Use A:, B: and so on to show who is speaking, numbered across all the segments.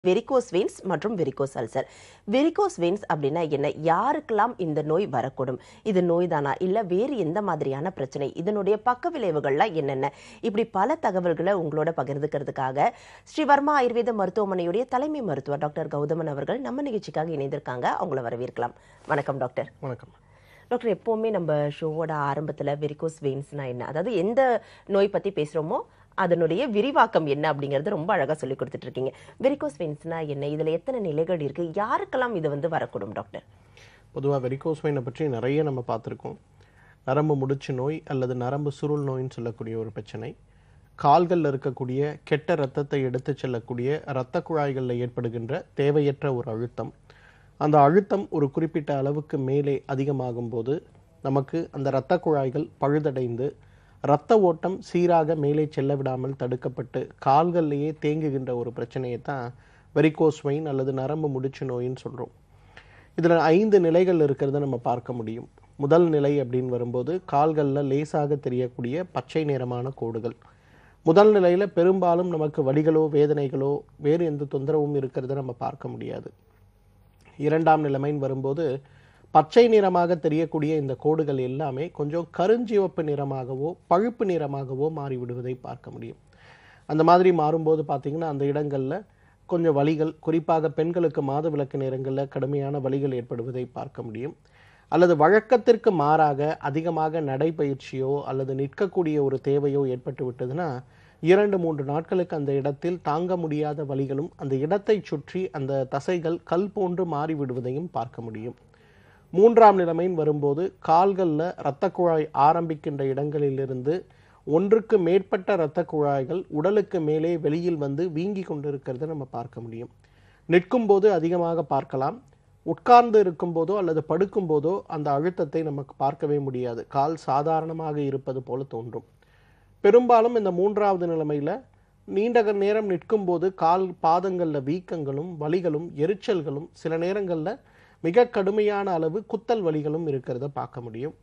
A: Varicose veins மற்றும் varicose ulcer varicose veins அப்படின்னா என்ன யாருக்கெல்லாம் இந்த நோய் வரக்கூடும் இது நோய்தானா இல்ல வேறு எந்த மாதிரியான பிரச்சனை இதனுடைய பக்க விளைவுகள்லாம் என்னென்ன இப்படி பல தகவல்களை உங்களோட பகிர்ந்துக்கிறதுக்காக ஸ்ரீ வர்மா ஆயுர்வேத மருத்துவமனையுடைய தலைமை மருத்துவர் டாக்டர் கௌதமன் அவர்கள் நம்ம நிகழ்ச்சிக்காக இணைந்திருக்காங்க அவங்கள வரவேற்கலாம் வணக்கம் டாக்டர்
B: வணக்கம்
A: டாக்டர் எப்போவுமே நம்ம ஷோவோட ஆரம்பத்தில் வெரிகோஸ் வெயின்ஸ்னா என்ன அதாவது எந்த நோய் பற்றி பேசுகிறோமோ அதனுடைய விரிவாக்கம் என்ன அப்படிங்கறது ரொம்ப அழகாக சொல்லி கொடுத்துட்டு இருக்கீங்க வெரிகோஸ் வெயின்ஸ்னா என்ன இதில் எத்தனை நிலைகள் இருக்கு யாருக்கெல்லாம் இது வந்து வரக்கூடும் டாக்டர்
B: பொதுவாக வெரிகோஸ் வெயினை பற்றி நிறைய நம்ம பார்த்துருக்கோம் நரம்பு முடிச்சு நோய் அல்லது நரம்பு சுருள் நோயின்னு சொல்லக்கூடிய ஒரு பிரச்சனை கால்களில் இருக்கக்கூடிய கெட்ட இரத்தத்தை எடுத்து செல்லக்கூடிய இரத்த குழாய்களில் ஏற்படுகின்ற தேவையற்ற ஒரு அழுத்தம் அந்த அழுத்தம் ஒரு குறிப்பிட்ட அளவுக்கு மேலே அதிகமாகும் போது நமக்கு அந்த இரத்த குழாய்கள் பழுதடைந்து இரத்த ஓட்டம் சீராக மேலே செல்ல விடாமல் தடுக்கப்பட்டு கால்கள்லேயே தேங்குகின்ற ஒரு பிரச்சனையை தான் வெரிகோஸ் வெயின் அல்லது நரம்பு முடிச்சு நோயின்னு சொல்கிறோம் இதில் ஐந்து நிலைகள் இருக்கிறத நம்ம பார்க்க முடியும் முதல் நிலை அப்படின்னு வரும்போது கால்களில் லேசாக தெரியக்கூடிய பச்சை நிறமான கோடுகள் முதல் நிலையில் பெரும்பாலும் நமக்கு வலிகளோ வேதனைகளோ வேறு எந்த தொந்தரவும் இருக்கிறத நம்ம பார்க்க முடியாது இரண்டாம் நிலைமைன்னு வரும்போது பச்சை நிறமாக தெரியக்கூடிய இந்த கோடுகள் எல்லாமே கொஞ்சம் கருஞ்சிவப்பு நிறமாகவோ பழுப்பு நிறமாகவோ மாறிவிடுவதை பார்க்க முடியும் அந்த மாதிரி மாறும்போது பார்த்தீங்கன்னா அந்த இடங்களில் கொஞ்சம் வலிகள் குறிப்பாக பெண்களுக்கு மாதவிலக்கு நேரங்களில் கடுமையான வலிகள் ஏற்படுவதை பார்க்க முடியும் அல்லது வழக்கத்திற்கு மாறாக அதிகமாக நடைப்பயிற்சியோ அல்லது நிற்கக்கூடிய ஒரு தேவையோ ஏற்பட்டு விட்டதுன்னா இரண்டு மூன்று நாட்களுக்கு அந்த இடத்தில் தாங்க முடியாத வலிகளும் அந்த இடத்தை சுற்றி அந்த தசைகள் கல் போன்று மாறிவிடுவதையும் பார்க்க முடியும் மூன்றாம் நிலைமைன்னு வரும்போது கால்களில் இரத்த குழாய் ஆரம்பிக்கின்ற இடங்களிலிருந்து ஒன்றுக்கு மேற்பட்ட இரத்த குழாய்கள் உடலுக்கு மேலே வெளியில் வந்து வீங்கி கொண்டிருக்கிறத நம்ம பார்க்க முடியும் நிற்கும்போது அதிகமாக பார்க்கலாம் உட்கார்ந்து இருக்கும்போதோ அல்லது படுக்கும்போதோ அந்த அழுத்தத்தை நமக்கு பார்க்கவே முடியாது கால் சாதாரணமாக இருப்பது போல தோன்றும் பெரும்பாலும் இந்த மூன்றாவது நிலைமையில் நீண்ட நேரம் நிற்கும்போது கால் பாதங்களில் வீக்கங்களும் வலிகளும் எரிச்சல்களும் சில நேரங்களில் மிக கடுமையான அளவு குத்தல் வலிகளும் இருக்கிறத பார்க்க முடியும்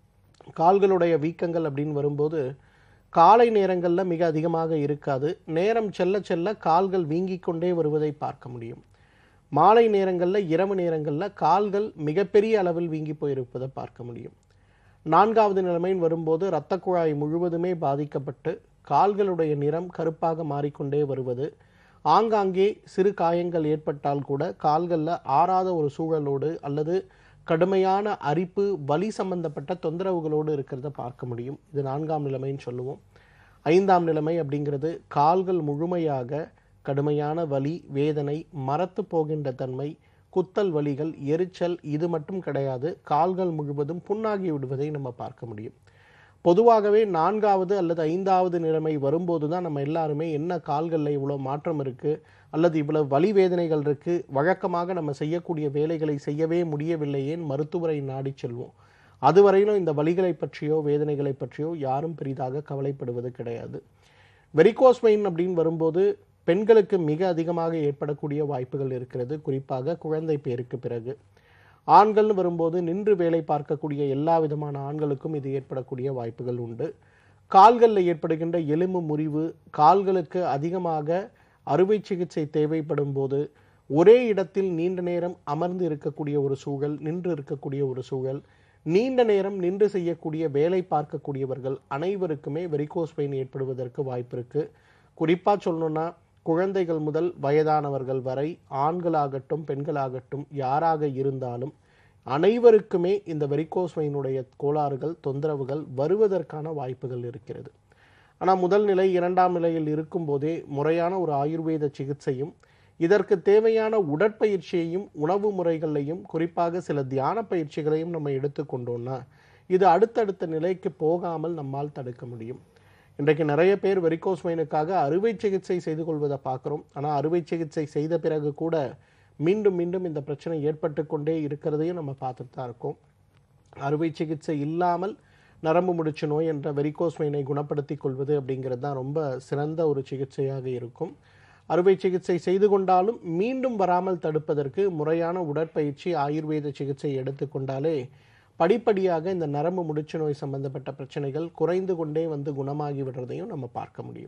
B: கால்களுடைய வீக்கங்கள் அப்படின்னு வரும்போது காலை நேரங்களில் மிக அதிகமாக இருக்காது நேரம் செல்ல செல்ல கால்கள் வீங்கி கொண்டே வருவதை பார்க்க முடியும் மாலை நேரங்களில் இரவு நேரங்களில் கால்கள் மிகப்பெரிய அளவில் வீங்கி போயிருப்பதை பார்க்க முடியும் நான்காவது நிலைமைன்னு வரும்போது இரத்த குழாய் முழுவதுமே பாதிக்கப்பட்டு கால்களுடைய நிறம் கருப்பாக மாறிக்கொண்டே வருவது ஆங்காங்கே சிறு காயங்கள் ஏற்பட்டால் கூட கால்களில் ஆறாத ஒரு சூழலோடு அல்லது கடுமையான அரிப்பு வலி சம்பந்தப்பட்ட தொந்தரவுகளோடு இருக்கிறத பார்க்க முடியும் இது நான்காம் நிலைமைன்னு சொல்லுவோம் ஐந்தாம் நிலைமை அப்படிங்கிறது கால்கள் முழுமையாக கடுமையான வலி வேதனை மரத்து போகின்ற தன்மை குத்தல் வலிகள் எரிச்சல் இது மட்டும் கிடையாது கால்கள் முழுவதும் புண்ணாகி விடுவதை நம்ம பார்க்க முடியும் பொதுவாகவே நான்காவது அல்லது ஐந்தாவது நிலைமை வரும்போது தான் நம்ம எல்லாருமே என்ன கால்களில் இவ்வளோ மாற்றம் இருக்குது அல்லது இவ்வளவு வலி வேதனைகள் இருக்குது வழக்கமாக நம்ம செய்யக்கூடிய வேலைகளை செய்யவே முடியவில்லையேன் மருத்துவரை நாடி செல்வோம் அதுவரையிலும் இந்த வலிகளை பற்றியோ வேதனைகளை பற்றியோ யாரும் பெரிதாக கவலைப்படுவது கிடையாது வெரிகோஸ் வெயின் அப்படின்னு வரும்போது பெண்களுக்கு மிக அதிகமாக ஏற்படக்கூடிய வாய்ப்புகள் இருக்கிறது குறிப்பாக குழந்தை பேருக்கு பிறகு ஆண்கள்னு வரும்போது நின்று வேலை பார்க்கக்கூடிய எல்லா விதமான ஆண்களுக்கும் இது ஏற்படக்கூடிய வாய்ப்புகள் உண்டு கால்களில் ஏற்படுகின்ற எலும்பு முறிவு கால்களுக்கு அதிகமாக அறுவை சிகிச்சை தேவைப்படும் போது ஒரே இடத்தில் நீண்ட நேரம் அமர்ந்து இருக்கக்கூடிய ஒரு சூழல் நின்று இருக்கக்கூடிய ஒரு சூழல் நீண்ட நேரம் நின்று செய்யக்கூடிய வேலை பார்க்கக்கூடியவர்கள் அனைவருக்குமே வெரிகோஸ் பெயின் ஏற்படுவதற்கு வாய்ப்பு இருக்கு குறிப்பாக சொல்லணும்னா குழந்தைகள் முதல் வயதானவர்கள் வரை ஆண்களாகட்டும் பெண்களாகட்டும் யாராக இருந்தாலும் அனைவருக்குமே இந்த வெரிகோஸ் வெயினுடைய கோளாறுகள் தொந்தரவுகள் வருவதற்கான வாய்ப்புகள் இருக்கிறது ஆனால் முதல் நிலை இரண்டாம் நிலையில் இருக்கும்போதே முறையான ஒரு ஆயுர்வேத சிகிச்சையும் இதற்கு தேவையான உடற்பயிற்சியையும் உணவு முறைகளையும் குறிப்பாக சில தியான பயிற்சிகளையும் நம்ம எடுத்துக்கொண்டோம்னா இது அடுத்தடுத்த நிலைக்கு போகாமல் நம்மால் தடுக்க முடியும் இன்றைக்கு நிறைய பேர் வெரிகோஸ் வெயினுக்காக அறுவை சிகிச்சை செய்து கொள்வதை பார்க்குறோம் ஆனால் அறுவை சிகிச்சை செய்த பிறகு கூட மீண்டும் மீண்டும் இந்த பிரச்சனை ஏற்பட்டு கொண்டே இருக்கிறதையும் நம்ம பார்த்துட்டு தான் இருக்கோம் அறுவை சிகிச்சை இல்லாமல் நரம்பு முடிச்சு நோய் என்ற வெரிகோஸ் வெயினை குணப்படுத்தி கொள்வது அப்படிங்கிறது தான் ரொம்ப சிறந்த ஒரு சிகிச்சையாக இருக்கும் அறுவை சிகிச்சை செய்து கொண்டாலும் மீண்டும் வராமல் தடுப்பதற்கு முறையான உடற்பயிற்சி ஆயுர்வேத சிகிச்சை எடுத்துக்கொண்டாலே படிப்படியாக இந்த நரம்பு முடிச்சு நோய் சம்பந்தப்பட்ட பிரச்சனைகள் குறைந்து கொண்டே வந்து குணமாகி விடுறதையும் நம்ம பார்க்க முடியும்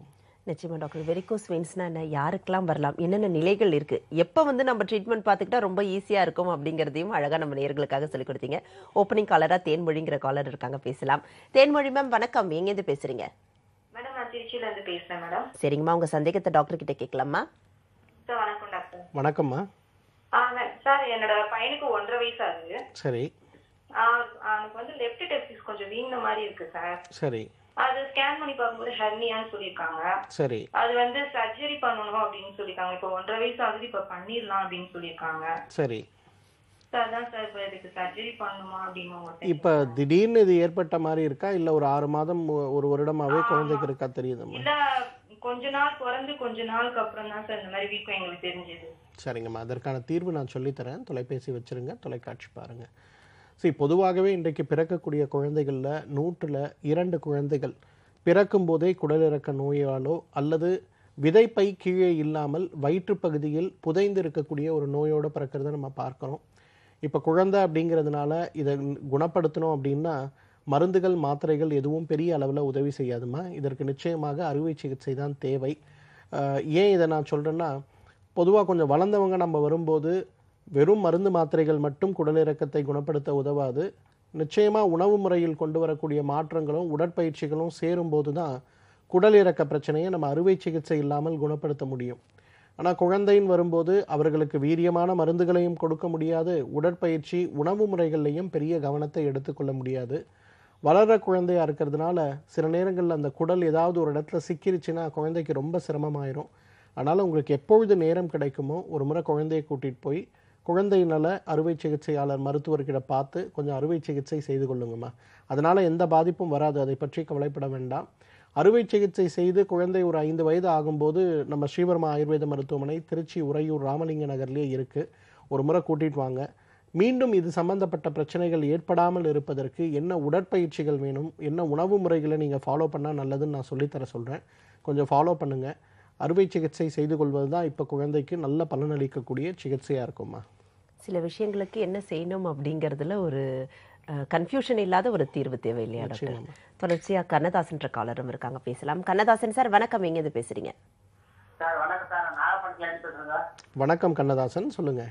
A: நிச்சயமா டாக்டர் வெரிகோஸ் வெயின்ஸ்னா என்ன யாருக்கெல்லாம் வரலாம் என்னென்ன நிலைகள் இருக்கு எப்போ வந்து நம்ம ட்ரீட்மெண்ட் பார்த்துக்கிட்டா ரொம்ப ஈஸியா இருக்கும் அப்படிங்கிறதையும் அழகா நம்ம நேர்களுக்காக சொல்லிக் கொடுத்தீங்க ஓப்பனிங் காலரா தேன்மொழிங்கிற காலர் இருக்காங்க பேசலாம் தேன்மொழி மேம் வணக்கம் எங்கேருந்து பேசுறீங்க
C: மேடம் நான் திருச்சியில இருந்து பேசுறேன் மேடம்
A: சரிங்கம்மா உங்க சந்தேகத்தை டாக்டர் கிட்ட கேட்கலாமா
C: சார் வணக்கம் டாக்டர்
B: வணக்கம்மா
C: ஆ மே- சார் என்னோட பையனுக்கு ஒன்றரை வயசு ஆகுது
B: சரி
C: ஆ, அவனுக்கு வந்து லெஃப்ட் டெப்டிஸ் கொஞ்சம் வீங்கின மாதிரி இருக்கு சார்
B: சரி
C: அது ஸ்கேன் பண்ணி பார்க்கும்போது ஹெர்னியான்னு சொல்லியிருக்காங்க
B: சரி
C: அது வந்து சர்ஜரி பண்ணணும் அப்படின்னு சொல்லியிருக்காங்க இப்போ ஒன்றரை வயசு ஆகுது இப்போ பண்ணிடலாம் அப்படின்னு சொல்லியிருக்காங்க
B: சரி
C: சார் அதான் சார் இப்போ இதுக்கு சர்ஜரி பண்ணணுமா அப்படின்னு உங்கள்கிட்ட
B: இப்போ திடீர்னு இது ஏற்பட்ட மாதிரி இருக்கா இல்லை ஒரு ஆறு மாதம் ஒ- ஒரு வருடமாவே குழந்தைக்கு இருக்கா தெரியுதும்மா
C: இல்ல கொஞ்ச நாள் பிறந்து கொஞ்ச நாளுக்கு அப்புறம் தான் சார் இந்த மாதிரி வீக்கம் எங்களுக்கு தெரிஞ்சது
B: சரிங்கம்மா அதற்கான தீர்வு நான் சொல்லித்தரேன் தொலைபேசி வச்சிருங்க தொலைக்காட்சி பாருங்க சரி பொதுவாகவே இன்றைக்கு பிறக்கக்கூடிய குழந்தைகளில் நூற்றில் இரண்டு குழந்தைகள் பிறக்கும் போதே குடலிறக்க நோயாலோ அல்லது விதைப்பை கீழே இல்லாமல் வயிற்றுப் பகுதியில் புதைந்து இருக்கக்கூடிய ஒரு நோயோட பிறக்கிறத நம்ம பார்க்குறோம் இப்போ குழந்தை அப்படிங்கிறதுனால இதை குணப்படுத்தணும் அப்படின்னா மருந்துகள் மாத்திரைகள் எதுவும் பெரிய அளவில் உதவி செய்யாதுமா இதற்கு நிச்சயமாக அறுவை சிகிச்சை தான் தேவை அஹ் ஏன் இதை நான் சொல்கிறேன்னா பொதுவாக கொஞ்சம் வளர்ந்தவங்க நம்ம வரும்போது வெறும் மருந்து மாத்திரைகள் மட்டும் குடலிறக்கத்தை குணப்படுத்த உதவாது நிச்சயமாக உணவு முறையில் கொண்டு வரக்கூடிய மாற்றங்களும் உடற்பயிற்சிகளும் சேரும்போது தான் குடலிறக்க பிரச்சனையை நம்ம அறுவை சிகிச்சை இல்லாமல் குணப்படுத்த முடியும் ஆனால் குழந்தைன்னு வரும்போது அவர்களுக்கு வீரியமான மருந்துகளையும் கொடுக்க முடியாது உடற்பயிற்சி உணவு முறைகள்லையும் பெரிய கவனத்தை எடுத்துக்கொள்ள முடியாது வளர்ற குழந்தையா இருக்கிறதுனால சில நேரங்களில் அந்த குடல் ஏதாவது ஒரு இடத்துல சிக்கிருச்சுன்னா குழந்தைக்கு ரொம்ப சிரமமாயிரும் அதனால் உங்களுக்கு எப்பொழுது நேரம் கிடைக்குமோ ஒரு முறை குழந்தையை கூட்டிகிட்டு போய் குழந்தை நல அறுவை சிகிச்சையாளர் மருத்துவர்கிட்ட பார்த்து கொஞ்சம் அறுவை சிகிச்சை செய்து கொள்ளுங்கம்மா அதனால் எந்த பாதிப்பும் வராது அதை பற்றி கவலைப்பட வேண்டாம் அறுவை சிகிச்சை செய்து குழந்தை ஒரு ஐந்து வயது ஆகும்போது நம்ம ஸ்ரீவர்மா ஆயுர்வேத மருத்துவமனை திருச்சி உறையூர் ராமலிங்க நகர்லேயே இருக்குது ஒரு முறை கூட்டிகிட்டு வாங்க மீண்டும் இது சம்பந்தப்பட்ட பிரச்சனைகள் ஏற்படாமல் இருப்பதற்கு என்ன உடற்பயிற்சிகள் வேணும் என்ன உணவு முறைகளை நீங்கள் ஃபாலோ பண்ணால் நல்லதுன்னு நான் சொல்லித்தர சொல்கிறேன் கொஞ்சம் ஃபாலோ பண்ணுங்கள் அறுவை சிகிச்சை செய்து கொள்வது தான் இப்போ குழந்தைக்கு நல்ல பலனளிக்கக்கூடிய சிகிச்சையாக இருக்கும்மா
A: சில விஷயங்களுக்கு என்ன செய்யணும் அப்படிங்கறதுல ஒரு கன்ஃபியூஷன் இல்லாத ஒரு தீர்வு தேவை இல்லையா டாக்டர்
B: நிச்சயமா.
A: தொடர்ச்சியா கண்ணதாசன்ற காலரும் இருக்காங்க பேசலாம் கண்ணதாசன் சார் வணக்கம் எங்கேருந்து பேசுறீங்க
D: சார் வணக்கம் சார் நான் நாகப்பட்டினம் இருந்து பேசுறேன்
B: வணக்கம் கண்ணதாசன் சொல்லுங்கள்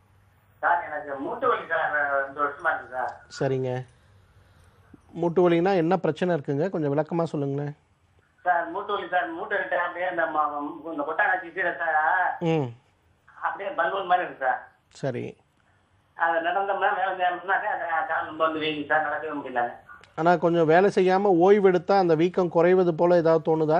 D: சார் எனக்கு மூட்டு வலி சார் ரெண்டு வருஷமா இருக்கு சார்
B: சரிங்க மூட்டு வலினா என்ன பிரச்சனை இருக்குங்க கொஞ்சம் விளக்கமாக சொல்லுங்களேன்
D: சார் மூட்டு வலி சார் மூட்டு கிட்ட அப்படியே இந்த ம- ம- இந்த கொட்டாங்க கீழே சார்
B: ம்
D: அப்படியே பலூன் மாதிரி இருக்கு சார்
B: சரி
D: அது நடந்தோம்னா வேலை நேரம்னாக்கா அந்த கால் ரொம்ப வந்து வீங்கி சார் நடக்கவே முடியல
B: ஆனால் கொஞ்சம் வேலை செய்யாமல் ஓய்வு எடுத்தால் அந்த வீக்கம் குறைவது போல் ஏதாவது தோணுதா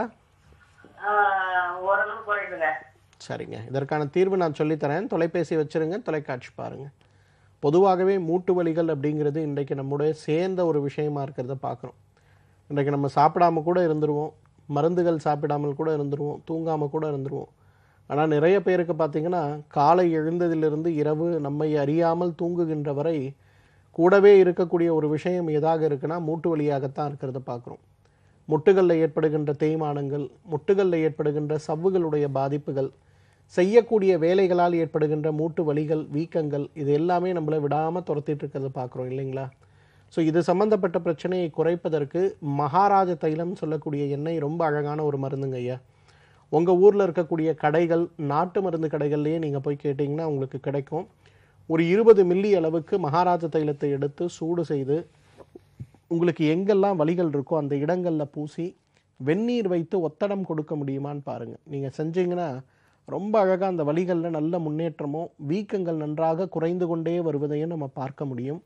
D: ஆஹ் ஓரளவு குறையுதுங்க
B: சரிங்க இதற்கான தீர்வு நான் சொல்லித்தரேன் தொலைபேசி வச்சிருங்க தொலைக்காட்சி பாருங்க பொதுவாகவே மூட்டு வலிகள் அப்படிங்கிறது இன்றைக்கு நம்முடைய சேர்ந்த ஒரு விஷயமா இருக்கிறத பார்க்குறோம் இன்றைக்கு நம்ம சாப்பிடாம கூட இருந்துருவோம் மருந்துகள் சாப்பிடாமல் கூட இருந்துருவோம் தூங்காமல் கூட இருந்துருவோம் ஆனால் நிறைய பேருக்கு பார்த்தீங்கன்னா காலை எழுந்ததிலிருந்து இரவு நம்மை அறியாமல் தூங்குகின்ற வரை கூடவே இருக்கக்கூடிய ஒரு விஷயம் எதாக இருக்குன்னா மூட்டு வலியாகத்தான் இருக்கிறத பார்க்குறோம் முட்டுகளில் ஏற்படுகின்ற தேய்மானங்கள் முட்டுகளில் ஏற்படுகின்ற சவ்வுகளுடைய பாதிப்புகள் செய்யக்கூடிய வேலைகளால் ஏற்படுகின்ற மூட்டு வலிகள் வீக்கங்கள் இது எல்லாமே நம்மளை விடாமல் துரத்திட்டு இருக்கிறத பார்க்குறோம் இல்லைங்களா ஸோ இது சம்பந்தப்பட்ட பிரச்சனையை குறைப்பதற்கு மகாராஜ தைலம் சொல்லக்கூடிய எண்ணெய் ரொம்ப அழகான ஒரு மருந்துங்க ஐயா உங்கள் ஊரில் இருக்கக்கூடிய கடைகள் நாட்டு மருந்து கடைகள்லேயே நீங்கள் போய் கேட்டிங்கன்னா உங்களுக்கு கிடைக்கும் ஒரு இருபது மில்லி அளவுக்கு மகாராஜ தைலத்தை எடுத்து சூடு செய்து உங்களுக்கு எங்கெல்லாம் வலிகள் இருக்கோ அந்த இடங்களில் பூசி வெந்நீர் வைத்து ஒத்தடம் கொடுக்க முடியுமான்னு பாருங்கள் நீங்கள் செஞ்சீங்கன்னா ரொம்ப அழகாக அந்த வலிகளில் நல்ல முன்னேற்றமும் வீக்கங்கள் நன்றாக குறைந்து கொண்டே வருவதையும் நம்ம பார்க்க முடியும்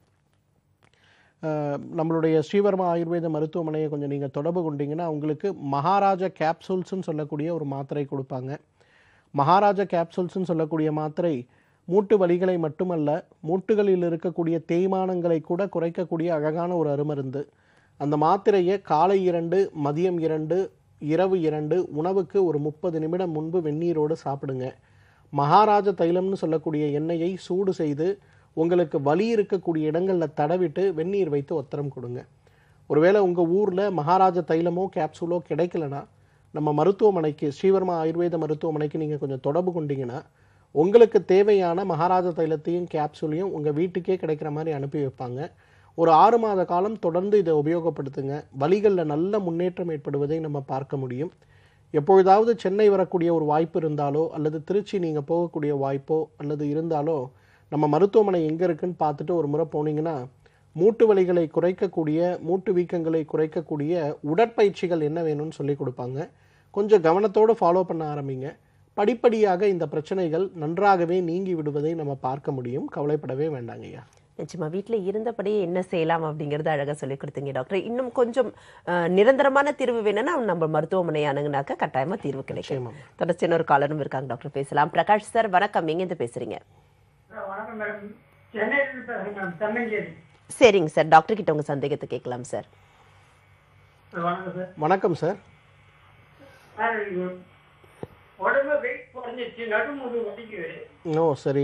B: அஹ், நம்மளுடைய ஸ்ரீவர்மா ஆயுர்வேத மருத்துவமனையை கொஞ்சம் நீங்கள் தொடர்பு கொண்டீங்கன்னா உங்களுக்கு மகாராஜா கேப்சூல்ஸ்னு சொல்லக்கூடிய ஒரு மாத்திரை கொடுப்பாங்க மகாராஜா கேப்சூல்ஸ்னு சொல்லக்கூடிய மாத்திரை மூட்டு வலிகளை மட்டுமல்ல மூட்டுகளில் இருக்கக்கூடிய தேய்மானங்களை கூட குறைக்கக்கூடிய அழகான ஒரு அருமருந்து அந்த மாத்திரையை காலை இரண்டு மதியம் இரண்டு இரவு இரண்டு உணவுக்கு ஒரு முப்பது நிமிடம் முன்பு வெந்நீரோடு சாப்பிடுங்க மகாராஜ தைலம்னு சொல்லக்கூடிய எண்ணெயை சூடு செய்து உங்களுக்கு வலி இருக்கக்கூடிய இடங்களில் தடவிட்டு வெந்நீர் வைத்து ஒத்தரம் கொடுங்க ஒருவேளை உங்கள் ஊரில் மகாராஜ தைலமோ கேப்சூலோ கிடைக்கலனா நம்ம மருத்துவமனைக்கு ஸ்ரீவர்மா ஆயுர்வேத மருத்துவமனைக்கு நீங்கள் கொஞ்சம் தொடர்பு கொண்டீங்கன்னா உங்களுக்கு தேவையான மகாராஜ தைலத்தையும் கேப்சூலையும் உங்கள் வீட்டுக்கே கிடைக்கிற மாதிரி அனுப்பி வைப்பாங்க ஒரு ஆறு மாத காலம் தொடர்ந்து இதை உபயோகப்படுத்துங்க வலிகளில் நல்ல முன்னேற்றம் ஏற்படுவதை நம்ம பார்க்க முடியும் எப்பொழுதாவது சென்னை வரக்கூடிய ஒரு வாய்ப்பு இருந்தாலோ அல்லது திருச்சி நீங்கள் போகக்கூடிய வாய்ப்போ அல்லது இருந்தாலோ நம்ம மருத்துவமனை எங்கே இருக்குன்னு பார்த்துட்டு ஒரு முறை போனீங்கன்னா மூட்டு வலிகளை குறைக்கக்கூடிய மூட்டு வீக்கங்களை குறைக்கக்கூடிய உடற்பயிற்சிகள் என்ன வேணும்னு சொல்லி கொடுப்பாங்க கொஞ்சம் கவனத்தோடு ஃபாலோ பண்ண ஆரம்பிங்க படிப்படியாக இந்த பிரச்சனைகள் நன்றாகவே நீங்கி விடுவதை நம்ம பார்க்க முடியும் கவலைப்படவே வேண்டாங்க ஐயா
A: நிச்சயமா வீட்ல இருந்தபடியே என்ன செய்யலாம் அப்படிங்கறது அழகா சொல்லி கொடுத்தீங்க டாக்டர் இன்னும் கொஞ்சம் அஹ், நிரந்தரமான தீர்வு வேணும்னா நம்ம மருத்துவமனை அணுகுனாக்க கட்டாயமா தீர்வு கிடைக்கும்
B: நிச்சயமா.
A: தொடர்ச்சி இன்னொரு காலரும் இருக்காங்க டாக்டர் பேசலாம் பிரகாஷ் சார் வணக்கம் எங்க இருந்து பேசுறீங்க
E: வணக்கம் மேடம் சென்னையிலிருந்து பேசுறேன் மேடம் தன்னஞ்சேரி
A: சரிங்க சார் டாக்டர் கிட்ட உங்க சந்தேகத்தை கேட்கலாம் சார்
E: வணக்கம் சார்
B: வணக்கம் சார்
E: சார் இது உடம்பு வெயிட் குறைஞ்சிச்சு நடுமுது வலிக்குது
B: ஓ சரி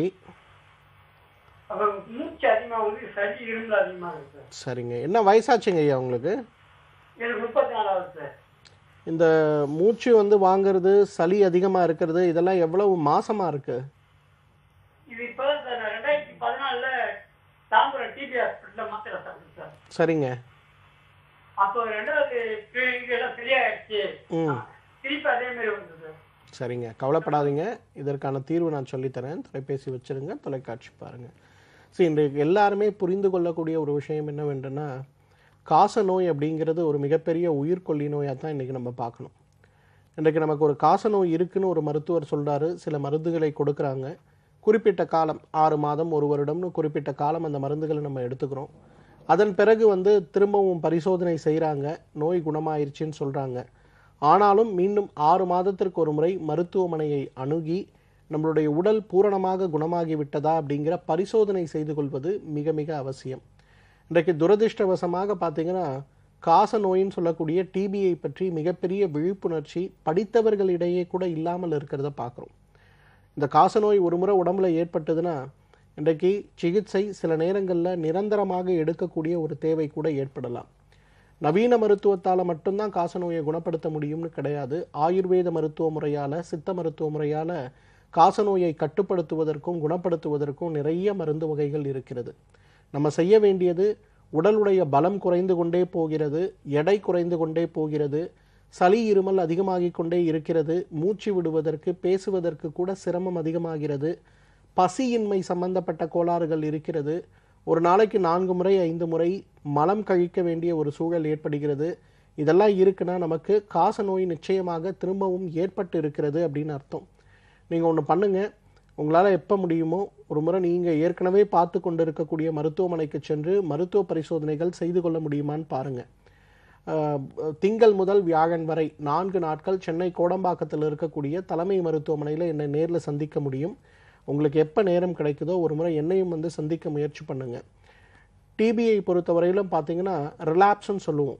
E: அப்புறம் மூச்சு அதிகமாகுது சளி இருமல் அதிகமாக இருக்கு சார்
B: சரிங்க என்ன வயசாச்சுங்க ஐயா உங்களுக்கு
E: எனக்கு முப்பத்தி நாலாவது சார்
B: இந்த மூச்சு வந்து வாங்குறது சளி அதிகமாக இருக்கிறது இதெல்லாம் எவ்வளவு மாசமா இருக்கு
E: இது இப்போதான் சார் நான் ரெண்டாயிரத்தி பதினாலில் தாம்பரம் டிபி ஹாஸ்பிட்டலில் மாத்திரை சாப்பிட்டேன் சார்
B: சரிங்க
E: அப்போ ரெண்டாவது clinic எல்லாம் சரியாயிடுச்சு
B: ம்
E: திருப்பி அதே மாதிரி வந்தது சார்
B: சரிங்க கவலைப்படாதீங்க இதற்கான தீர்வு நான் சொல்லித்தரேன் தொலைபேசி வச்சிருங்க தொலைக்காட்சி பாருங்க சரி இன்றைக்கு எல்லாருமே புரிந்து கொள்ளக்கூடிய ஒரு விஷயம் என்னவென்றுனா காச நோய் அப்படிங்கிறது ஒரு மிகப்பெரிய உயிர்கொல்லி நோயாக தான் இன்றைக்கி நம்ம பார்க்கணும் இன்றைக்கு நமக்கு ஒரு காச நோய் இருக்குன்னு ஒரு மருத்துவர் சொல்றாரு சில மருந்துகளை கொடுக்குறாங்க குறிப்பிட்ட காலம் ஆறு மாதம் ஒரு வருடம்னு குறிப்பிட்ட காலம் அந்த மருந்துகளை நம்ம எடுத்துக்கிறோம் அதன் பிறகு வந்து திரும்பவும் பரிசோதனை செய்கிறாங்க நோய் குணமாயிருச்சுன்னு சொல்கிறாங்க ஆனாலும் மீண்டும் ஆறு மாதத்திற்கு ஒரு முறை மருத்துவமனையை அணுகி நம்மளுடைய உடல் பூரணமாக குணமாகி விட்டதா அப்படிங்கிற பரிசோதனை செய்து கொள்வது மிக மிக அவசியம் இன்றைக்கு துரதிர்ஷ்டவசமாக பார்த்தீங்கன்னா காச நோயின்னு சொல்லக்கூடிய டிபியை பற்றி மிகப்பெரிய விழிப்புணர்ச்சி படித்தவர்களிடையே கூட இல்லாமல் இருக்கிறத பார்க்குறோம் இந்த காச நோய் ஒரு முறை உடம்புல ஏற்பட்டதுன்னா இன்றைக்கு சிகிச்சை சில நேரங்களில் நிரந்தரமாக எடுக்கக்கூடிய ஒரு தேவை கூட ஏற்படலாம் நவீன மருத்துவத்தால் மட்டும்தான் காச நோயை குணப்படுத்த முடியும்னு கிடையாது ஆயுர்வேத மருத்துவ முறையால் சித்த மருத்துவ முறையால் காச நோயை கட்டுப்படுத்துவதற்கும் குணப்படுத்துவதற்கும் நிறைய மருந்து வகைகள் இருக்கிறது நம்ம செய்ய வேண்டியது உடலுடைய பலம் குறைந்து கொண்டே போகிறது எடை குறைந்து கொண்டே போகிறது சளி இருமல் அதிகமாகிக் கொண்டே இருக்கிறது மூச்சு விடுவதற்கு பேசுவதற்கு கூட சிரமம் அதிகமாகிறது பசியின்மை சம்பந்தப்பட்ட கோளாறுகள் இருக்கிறது ஒரு நாளைக்கு நான்கு முறை ஐந்து முறை மலம் கழிக்க வேண்டிய ஒரு சூழல் ஏற்படுகிறது இதெல்லாம் இருக்குன்னா நமக்கு காச நோய் நிச்சயமாக திரும்பவும் ஏற்பட்டு இருக்கிறது அப்படின்னு அர்த்தம் நீங்கள் ஒன்று பண்ணுங்க உங்களால் எப்போ முடியுமோ ஒரு முறை நீங்கள் ஏற்கனவே பார்த்து கொண்டு இருக்கக்கூடிய மருத்துவமனைக்கு சென்று மருத்துவ பரிசோதனைகள் செய்து கொள்ள முடியுமான்னு பாருங்கள் அஹ், திங்கள் முதல் வியாழன் வரை நான்கு நாட்கள் சென்னை கோடம்பாக்கத்தில் இருக்கக்கூடிய தலைமை மருத்துவமனையில் என்னை நேரில் சந்திக்க முடியும் உங்களுக்கு எப்போ நேரம் கிடைக்குதோ ஒரு முறை என்னையும் வந்து சந்திக்க முயற்சி பண்ணுங்க டிபியை பொறுத்தவரையிலும் பார்த்தீங்கன்னா ரிலாப்ஸ்ன்னு சொல்லுவோம்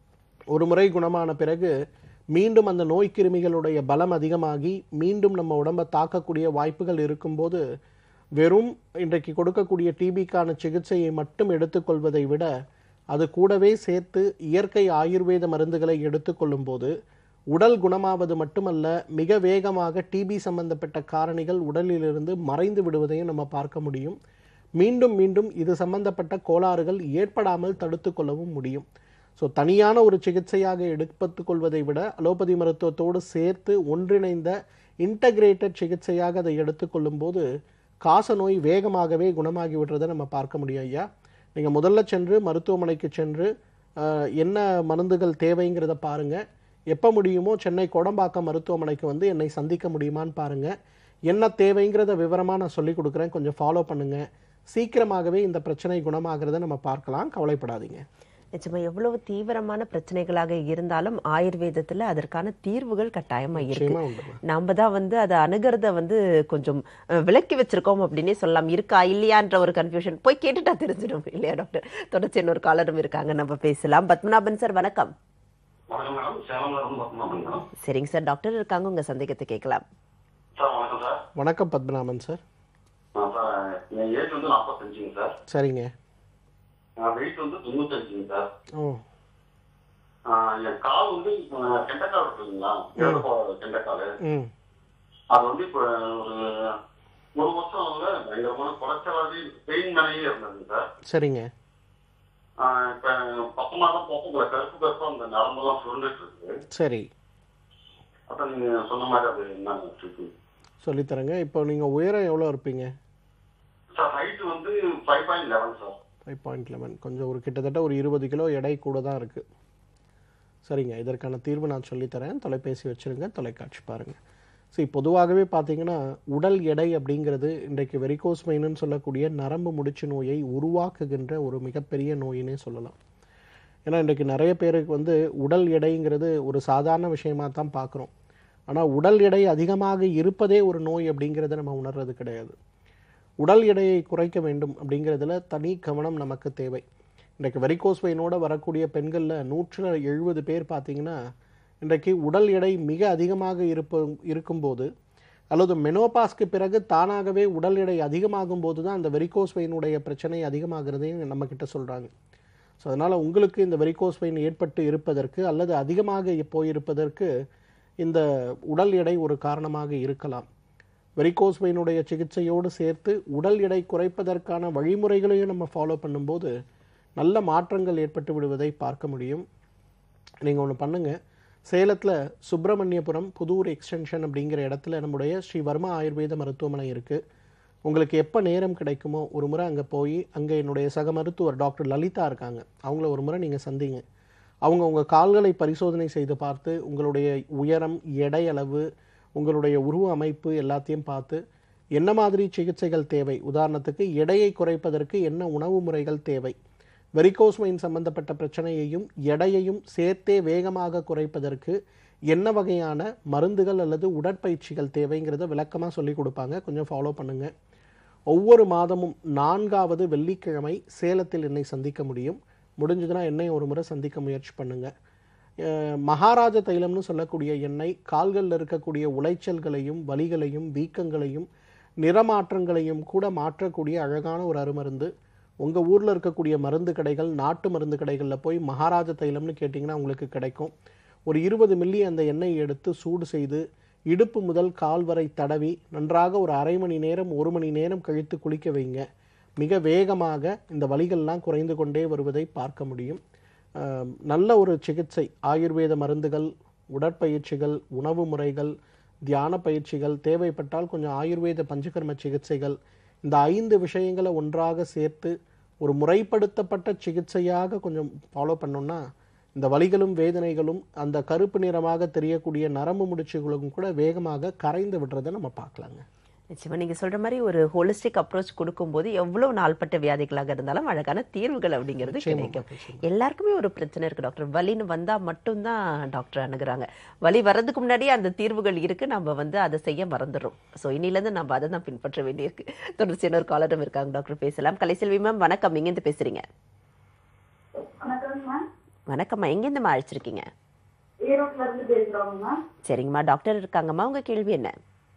B: ஒரு முறை குணமான பிறகு மீண்டும் அந்த நோய் கிருமிகளுடைய பலம் அதிகமாகி மீண்டும் நம்ம உடம்பை தாக்கக்கூடிய வாய்ப்புகள் இருக்கும்போது வெறும் இன்றைக்கு கொடுக்கக்கூடிய டிபிக்கான சிகிச்சையை மட்டும் எடுத்துக்கொள்வதை விட அது கூடவே சேர்த்து இயற்கை ஆயுர்வேத மருந்துகளை எடுத்துக்கொள்ளும் போது உடல் குணமாவது மட்டுமல்ல மிக வேகமாக டிபி சம்பந்தப்பட்ட காரணிகள் உடலிலிருந்து மறைந்து விடுவதையும் நம்ம பார்க்க முடியும் மீண்டும் மீண்டும் இது சம்பந்தப்பட்ட கோளாறுகள் ஏற்படாமல் தடுத்து கொள்ளவும் முடியும் ஸோ தனியான ஒரு சிகிச்சையாக எடுப்பத்துக் கொள்வதை விட அலோபதி மருத்துவத்தோடு சேர்த்து ஒன்றிணைந்த இன்டகிரேட்டட் சிகிச்சையாக அதை எடுத்துக்கொள்ளும் போது காச நோய் வேகமாகவே குணமாகி விடுறதை நம்ம பார்க்க முடியும் ஐயா நீங்கள் முதல்ல சென்று மருத்துவமனைக்கு சென்று ஆஹ், என்ன மருந்துகள் தேவைங்கிறத பாருங்க எப்போ முடியுமோ சென்னை கோடம்பாக்கம் மருத்துவமனைக்கு வந்து என்னை சந்திக்க முடியுமான்னு பாருங்க என்ன தேவைங்கிறத விவரமாக நான் சொல்லி கொடுக்குறேன் கொஞ்சம் ஃபாலோ பண்ணுங்க சீக்கிரமாகவே இந்த பிரச்சனை குணமாகிறத நம்ம பார்க்கலாம் கவலைப்படாதீங்க
A: நிச்சயமா எவ்வளவு தீவிரமான பிரச்சனைகளாக இருந்தாலும் ஆயுர்வேதத்துல அதற்கான தீர்வுகள் கட்டாயமா இருக்கு
B: நிச்சயமா உண்டுமா
A: நாம தான் வந்து அதை அணுகிறத வந்து கொஞ்சம் அஹ், விலக்கி வச்சிருக்கோம் அப்படின்னே சொல்லலாம் இருக்கா இல்லையான்ற ஒரு கன்ஃபியூஷன் போய் கேட்டுட்டா தெரிஞ்சிடும் இல்லையா டாக்டர் தொடர்ச்சி இன்னொரு காலரும் இருக்காங்க நம்ம பேசலாம் பத்மநாபன் சார் வணக்கம்
D: வணக்கம் மேடம் சேலம் ரொம்ப மேடம்
A: சரிங்க சார் டாக்டர் இருக்காங்க உங்க சந்தேகத்தை கேட்கலாம்
D: சார் வணக்கம் சார்
B: வணக்கம் பத்மநாபன் சார்
D: ஆ, சார் என் ஏஜ் வந்து நாற்பத்தஞ்சுங்க சார்
B: சரிங்க
D: வெயிட் வந்து தொண்ணூத்தஞ்சுங்க சார்
B: ஓ
D: ஆ, என் கால் வந்து ஆ, கெண்டக்கால் இருக்குங்களா கெண்டக்கால்
B: ம்
D: அது வந்து இப்போ ஒரு ஒரு வருஷம் வந்து பயங்கரமான குறைச்சலாதி பெயின் மேலேயே இருந்ததுங்க சார்
B: சரிங்க
D: ஆ, இப்ப பத்து மாதம் போக கருப்பு கருப்பா அந்த நரம்பெல்லாம் சுருண்டுட்டு இருக்கு
B: சரி
D: அதான் நீங்க சொன்ன மாதிரி அது என்னன்னு ட்ரீட்மெண்ட்
B: சொல்லித்தரேங்க இப்போ நீங்கள் உயரம் எவ்வளோ இருப்பீங்க
D: சார் ஹைட் வந்து five point eleven sir
B: five point eleven கொஞ்சம் ஒரு கிட்டத்தட்ட ஒரு இருபது கிலோ எடை கூட தான் இருக்குது சரிங்க இதற்கான தீர்வு நான் சொல்லித்தரேன் தொலைபேசி வச்சுருங்க தொலைக்காட்சி பாருங்கள் சரி பொதுவாகவே பார்த்தீங்கன்னா உடல் எடை அப்படிங்கிறது இன்றைக்கு வெரிகோஸ் மெயின்னு சொல்லக்கூடிய நரம்பு முடிச்சு நோயை உருவாக்குகின்ற ஒரு மிகப்பெரிய நோயினே சொல்லலாம் ஏன்னா இன்றைக்கு நிறைய பேருக்கு வந்து உடல் எடைங்கிறது ஒரு சாதாரண விஷயமா தான் பார்க்குறோம் ஆனால் உடல் எடை அதிகமாக இருப்பதே ஒரு நோய் அப்படிங்கிறத நம்ம உணர்றது கிடையாது உடல் எடையை குறைக்க வேண்டும் அப்படிங்கிறதுல தனி கவனம் நமக்கு தேவை இன்றைக்கு வெரிகோஸ் வெயினோட வரக்கூடிய பெண்களில் நூற்றில் எழுபது பேர் பார்த்தீங்கன்னா இன்றைக்கு உடல் எடை மிக அதிகமாக இருப்ப இருக்கும்போது அல்லது மெனோபாஸ்க்கு பிறகு தானாகவே உடல் எடை அதிகமாகும் போது தான் அந்த வெரிகோஸ் வெயினுடைய பிரச்சனை அதிகமாகிறதையும் நம்ம கிட்ட சொல்கிறாங்க ஸோ அதனால் உங்களுக்கு இந்த வெரிகோஸ் வெயின் ஏற்பட்டு இருப்பதற்கு அல்லது அதிகமாக போயிருப்பதற்கு இந்த உடல் எடை ஒரு காரணமாக இருக்கலாம் வெரிகோஸ் வெயினுடைய சிகிச்சையோடு சேர்த்து உடல் எடை குறைப்பதற்கான வழிமுறைகளையும் நம்ம ஃபாலோ பண்ணும்போது நல்ல மாற்றங்கள் ஏற்பட்டு விடுவதை பார்க்க முடியும் நீங்கள் ஒன்று பண்ணுங்க சேலத்தில் சுப்பிரமணியபுரம் புதூர் எக்ஸ்டென்ஷன் அப்படிங்கிற இடத்துல நம்முடைய ஸ்ரீ வர்மா ஆயுர்வேத மருத்துவமனை இருக்குது உங்களுக்கு எப்போ நேரம் கிடைக்குமோ ஒரு முறை அங்கே போய் அங்கே என்னுடைய சக மருத்துவர் டாக்டர் லலிதா இருக்காங்க அவங்கள ஒரு முறை நீங்கள் சந்திங்க அவங்க உங்கள் கால்களை பரிசோதனை செய்து பார்த்து உங்களுடைய உயரம் எடை அளவு உங்களுடைய உருவ அமைப்பு எல்லாத்தையும் பார்த்து என்ன மாதிரி சிகிச்சைகள் தேவை உதாரணத்துக்கு எடையை குறைப்பதற்கு என்ன உணவு முறைகள் தேவை வெரிகோஸ் வெயின் சம்பந்தப்பட்ட பிரச்சனையையும் எடையையும் சேர்த்தே வேகமாக குறைப்பதற்கு என்ன வகையான மருந்துகள் அல்லது உடற்பயிற்சிகள் தேவைங்கிறத விளக்கமாக சொல்லி கொடுப்பாங்க கொஞ்சம் ஃபாலோ பண்ணுங்க ஒவ்வொரு மாதமும் நான்காவது வெள்ளிக்கிழமை சேலத்தில் என்னை சந்திக்க முடியும் முடிஞ்சதுன்னா என்னை ஒரு முறை சந்திக்க முயற்சி பண்ணுங்க அஹ் மகாராஜ தைலம்னு சொல்லக்கூடிய எண்ணெய் கால்களில் இருக்கக்கூடிய உளைச்சல்களையும் வலிகளையும் வீக்கங்களையும் நிறமாற்றங்களையும் கூட மாற்றக்கூடிய அழகான ஒரு அருமருந்து உங்கள் ஊரில் இருக்கக்கூடிய மருந்து கடைகள் நாட்டு மருந்து கடைகளில் போய் மகாராஜ தைலம்னு கேட்டிங்கன்னா உங்களுக்கு கிடைக்கும் ஒரு இருபது மில்லி அந்த எண்ணெயை எடுத்து சூடு செய்து இடுப்பு முதல் கால் வரை தடவி நன்றாக ஒரு அரை மணி நேரம் ஒரு மணி நேரம் கழித்து குளிக்க வைங்க மிக வேகமாக இந்த வலிகள்லாம் குறைந்து கொண்டே வருவதை பார்க்க முடியும் ஆம், நல்ல ஒரு சிகிச்சை ஆயுர்வேத மருந்துகள் உடற்பயிற்சிகள் உணவு முறைகள் தியான பயிற்சிகள் தேவைப்பட்டால் கொஞ்சம் ஆயுர்வேத பஞ்சகர்ம சிகிச்சைகள் இந்த ஐந்து விஷயங்களை ஒன்றாக சேர்த்து ஒரு முறைப்படுத்தப்பட்ட சிகிச்சையாக கொஞ்சம் ஃபாலோ பண்ணோம்னா இந்த வலிகளும் வேதனைகளும் அந்த கருப்பு நிறமாக தெரியக்கூடிய நரம்பு முடிச்சுகளும் கூட வேகமாக கரைந்து விடுறதை நம்ம பார்க்கலாங்க
A: நிச்சயமா நீங்க சொல்ற மாதிரி ஒரு ஹோலிஸ்டிக் அப்ரோச் கொடுக்கும்போது எவ்வளவு நாள்பட்ட வியாதிகளாக இருந்தாலும் அழகான தீர்வுகள் அப்படிங்கிறது
B: நிச்சயமா,
A: கிடைக்கும்
B: நிச்சயமா.
A: எல்லாருக்குமே ஒரு பிரச்சனை இருக்கு டாக்டர் வலின்னு வந்தா மட்டும்தான் டாக்டர் அணுகுறாங்க வலி வர்றதுக்கு முன்னாடியே அந்த தீர்வுகள் இருக்கு நம்ம வந்து அதை செய்ய மறந்துடுறோம் ஸோ இன்னிலேருந்து நம்ம அதை தான் பின்பற்ற வேண்டியிருக்கு தொடர்ச்சி இன்னொரு காலரும் இருக்காங்க டாக்டர் பேசலாம் கலைசெல்வி மேம் வணக்கம் எங்கேருந்து பேசுறீங்க
F: வணக்கம் மேம்
A: வணக்கம்மா எங்கேருந்துமா அழைச்சிருக்கீங்க
F: ஈரோட்ல இருந்து பேசுறோங்க மேம்
A: சரிங்கம்மா டாக்டர் இருக்காங்கம்மா உங்க கேள்வி என்ன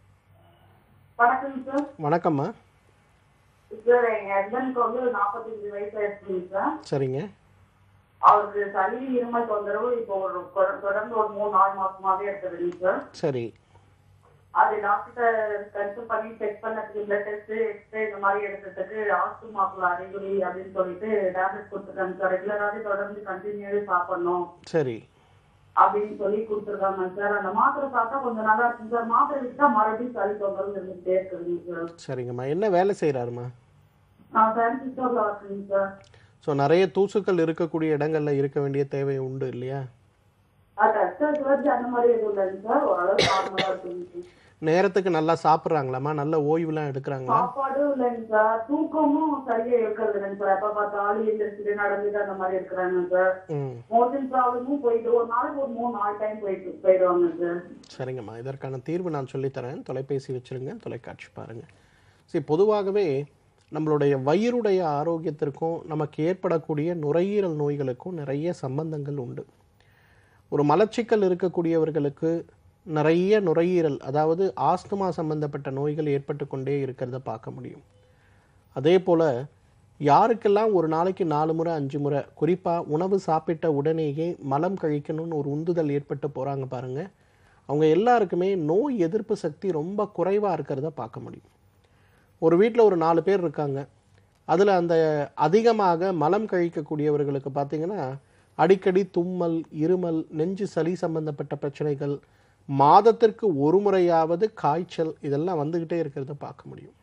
F: வணக்கம் சார்
B: வணக்கம்மா
F: சார் எங்க ஹஸ்பண்ட்க்கு வந்து நாற்பத்தஞ்சு வயசு ஆயிடுச்சுங்க சார்
B: சரிங்க
F: அவருக்கு சளி இருமல் தொந்தரவு இப்போ ஒரு கொ- தொடர்ந்து ஒரு மூணு நாலு மாசமாவே இருக்குதுங்க சார்
B: சரி
F: அது டாக்டர் கன்சல்ட் பண்ணி செக் பண்ணதுக்கு பிளட் டெஸ்ட் எக்ஸ்ரே இந்த மாதிரி எடுத்ததுக்கு ஆஸ்துமாக்குள்ள அறிகுறி அப்படின்னு சொல்லிட்டு டேப்லெட் கொடுத்துருக்காங்க சார் ரெகுலராகவே தொடர்ந்து கண்டினியூவே சாப்பிடணும்
B: சரி
F: அப்படின்னு சொல்லி கொடுத்துருக்காங்க சார் அந்த மாத்திரை சாப்பிட்டா கொஞ்சம் நல்லா இருக்குங்க சார் மாத்திரை விட்டா மறுபடியும் சளி தொந்தரவு இருந்துகிட்டே இருக்குதுங்க சார்
B: சரிங்கம்மா என்ன வேலை செய்கிறாருமா
F: நான் ஃபேன்சி ஸ்டோர்ல இருக்குங்க சார்
B: ஸோ நிறைய தூசுக்கள் இருக்கக்கூடிய இடங்கள்ல இருக்க வேண்டிய தேவை உண்டு இல்லையா
F: அது அஸ்டர் சர்ஜி அந்த மாதிரி எதுவும் இல்லைங்க சார் ஓரளவு நார்மலா இருக்குங்க சார்
B: நேரத்துக்கு நல்லா சாப்பிட்றாங்களாம்மா நல்ல ஓய்வுலாம் எடுக்கிறாங்களா
F: சாப்பாடும் இல்லைங்க சார் தூக்கமும் சரியா இருக்கிறது இல்லைங்க சார் எப்ப பார்த்தாலும் எந்திரிச்சுட்டு நடந்துட்டு அந்த மாதிரி இருக்கிறாங்க சார்
B: ம்
F: மோஷன் ப்ராப்ளமும் போயிட்டு ஒரு நாளைக்கு ஒரு மூணு நாலு டைம் போயிட்டு போயிடுவாங்க சார்
B: சரிங்கம்மா இதற்கான தீர்வு நான் சொல்லித்தரேன் தொலைபேசி வச்சிருங்க தொலைக்காட்சி பாருங்க சரி பொதுவாகவே நம்மளுடைய வயிறுடைய ஆரோக்கியத்திற்கும் நமக்கு ஏற்படக்கூடிய நுரையீரல் நோய்களுக்கும் நிறைய சம்பந்தங்கள் உண்டு ஒரு மலச்சிக்கல் இருக்கக்கூடியவர்களுக்கு நிறைய நுரையீரல் அதாவது ஆஸ்துமா சம்பந்தப்பட்ட நோய்கள் ஏற்பட்டு கொண்டே இருக்கிறத பார்க்க முடியும் அதே போல் யாருக்கெல்லாம் ஒரு நாளைக்கு நாலு முறை அஞ்சு முறை குறிப்பாக உணவு சாப்பிட்ட உடனேயே மலம் கழிக்கணும்னு ஒரு உந்துதல் ஏற்பட்டு போகிறாங்க பாருங்க அவங்க எல்லாருக்குமே நோய் எதிர்ப்பு சக்தி ரொம்ப குறைவாக இருக்கிறத பார்க்க முடியும் ஒரு வீட்டில் ஒரு நாலு பேர் இருக்காங்க அதில் அந்த அதிகமாக மலம் கழிக்கக்கூடியவர்களுக்கு பார்த்தீங்கன்னா அடிக்கடி தும்மல் இருமல் நெஞ்சு சளி சம்பந்தப்பட்ட பிரச்சனைகள் மாதத்திற்கு ஒரு முறையாவது காய்ச்சல் இதெல்லாம் வந்துக்கிட்டே இருக்கிறத பார்க்க முடியும்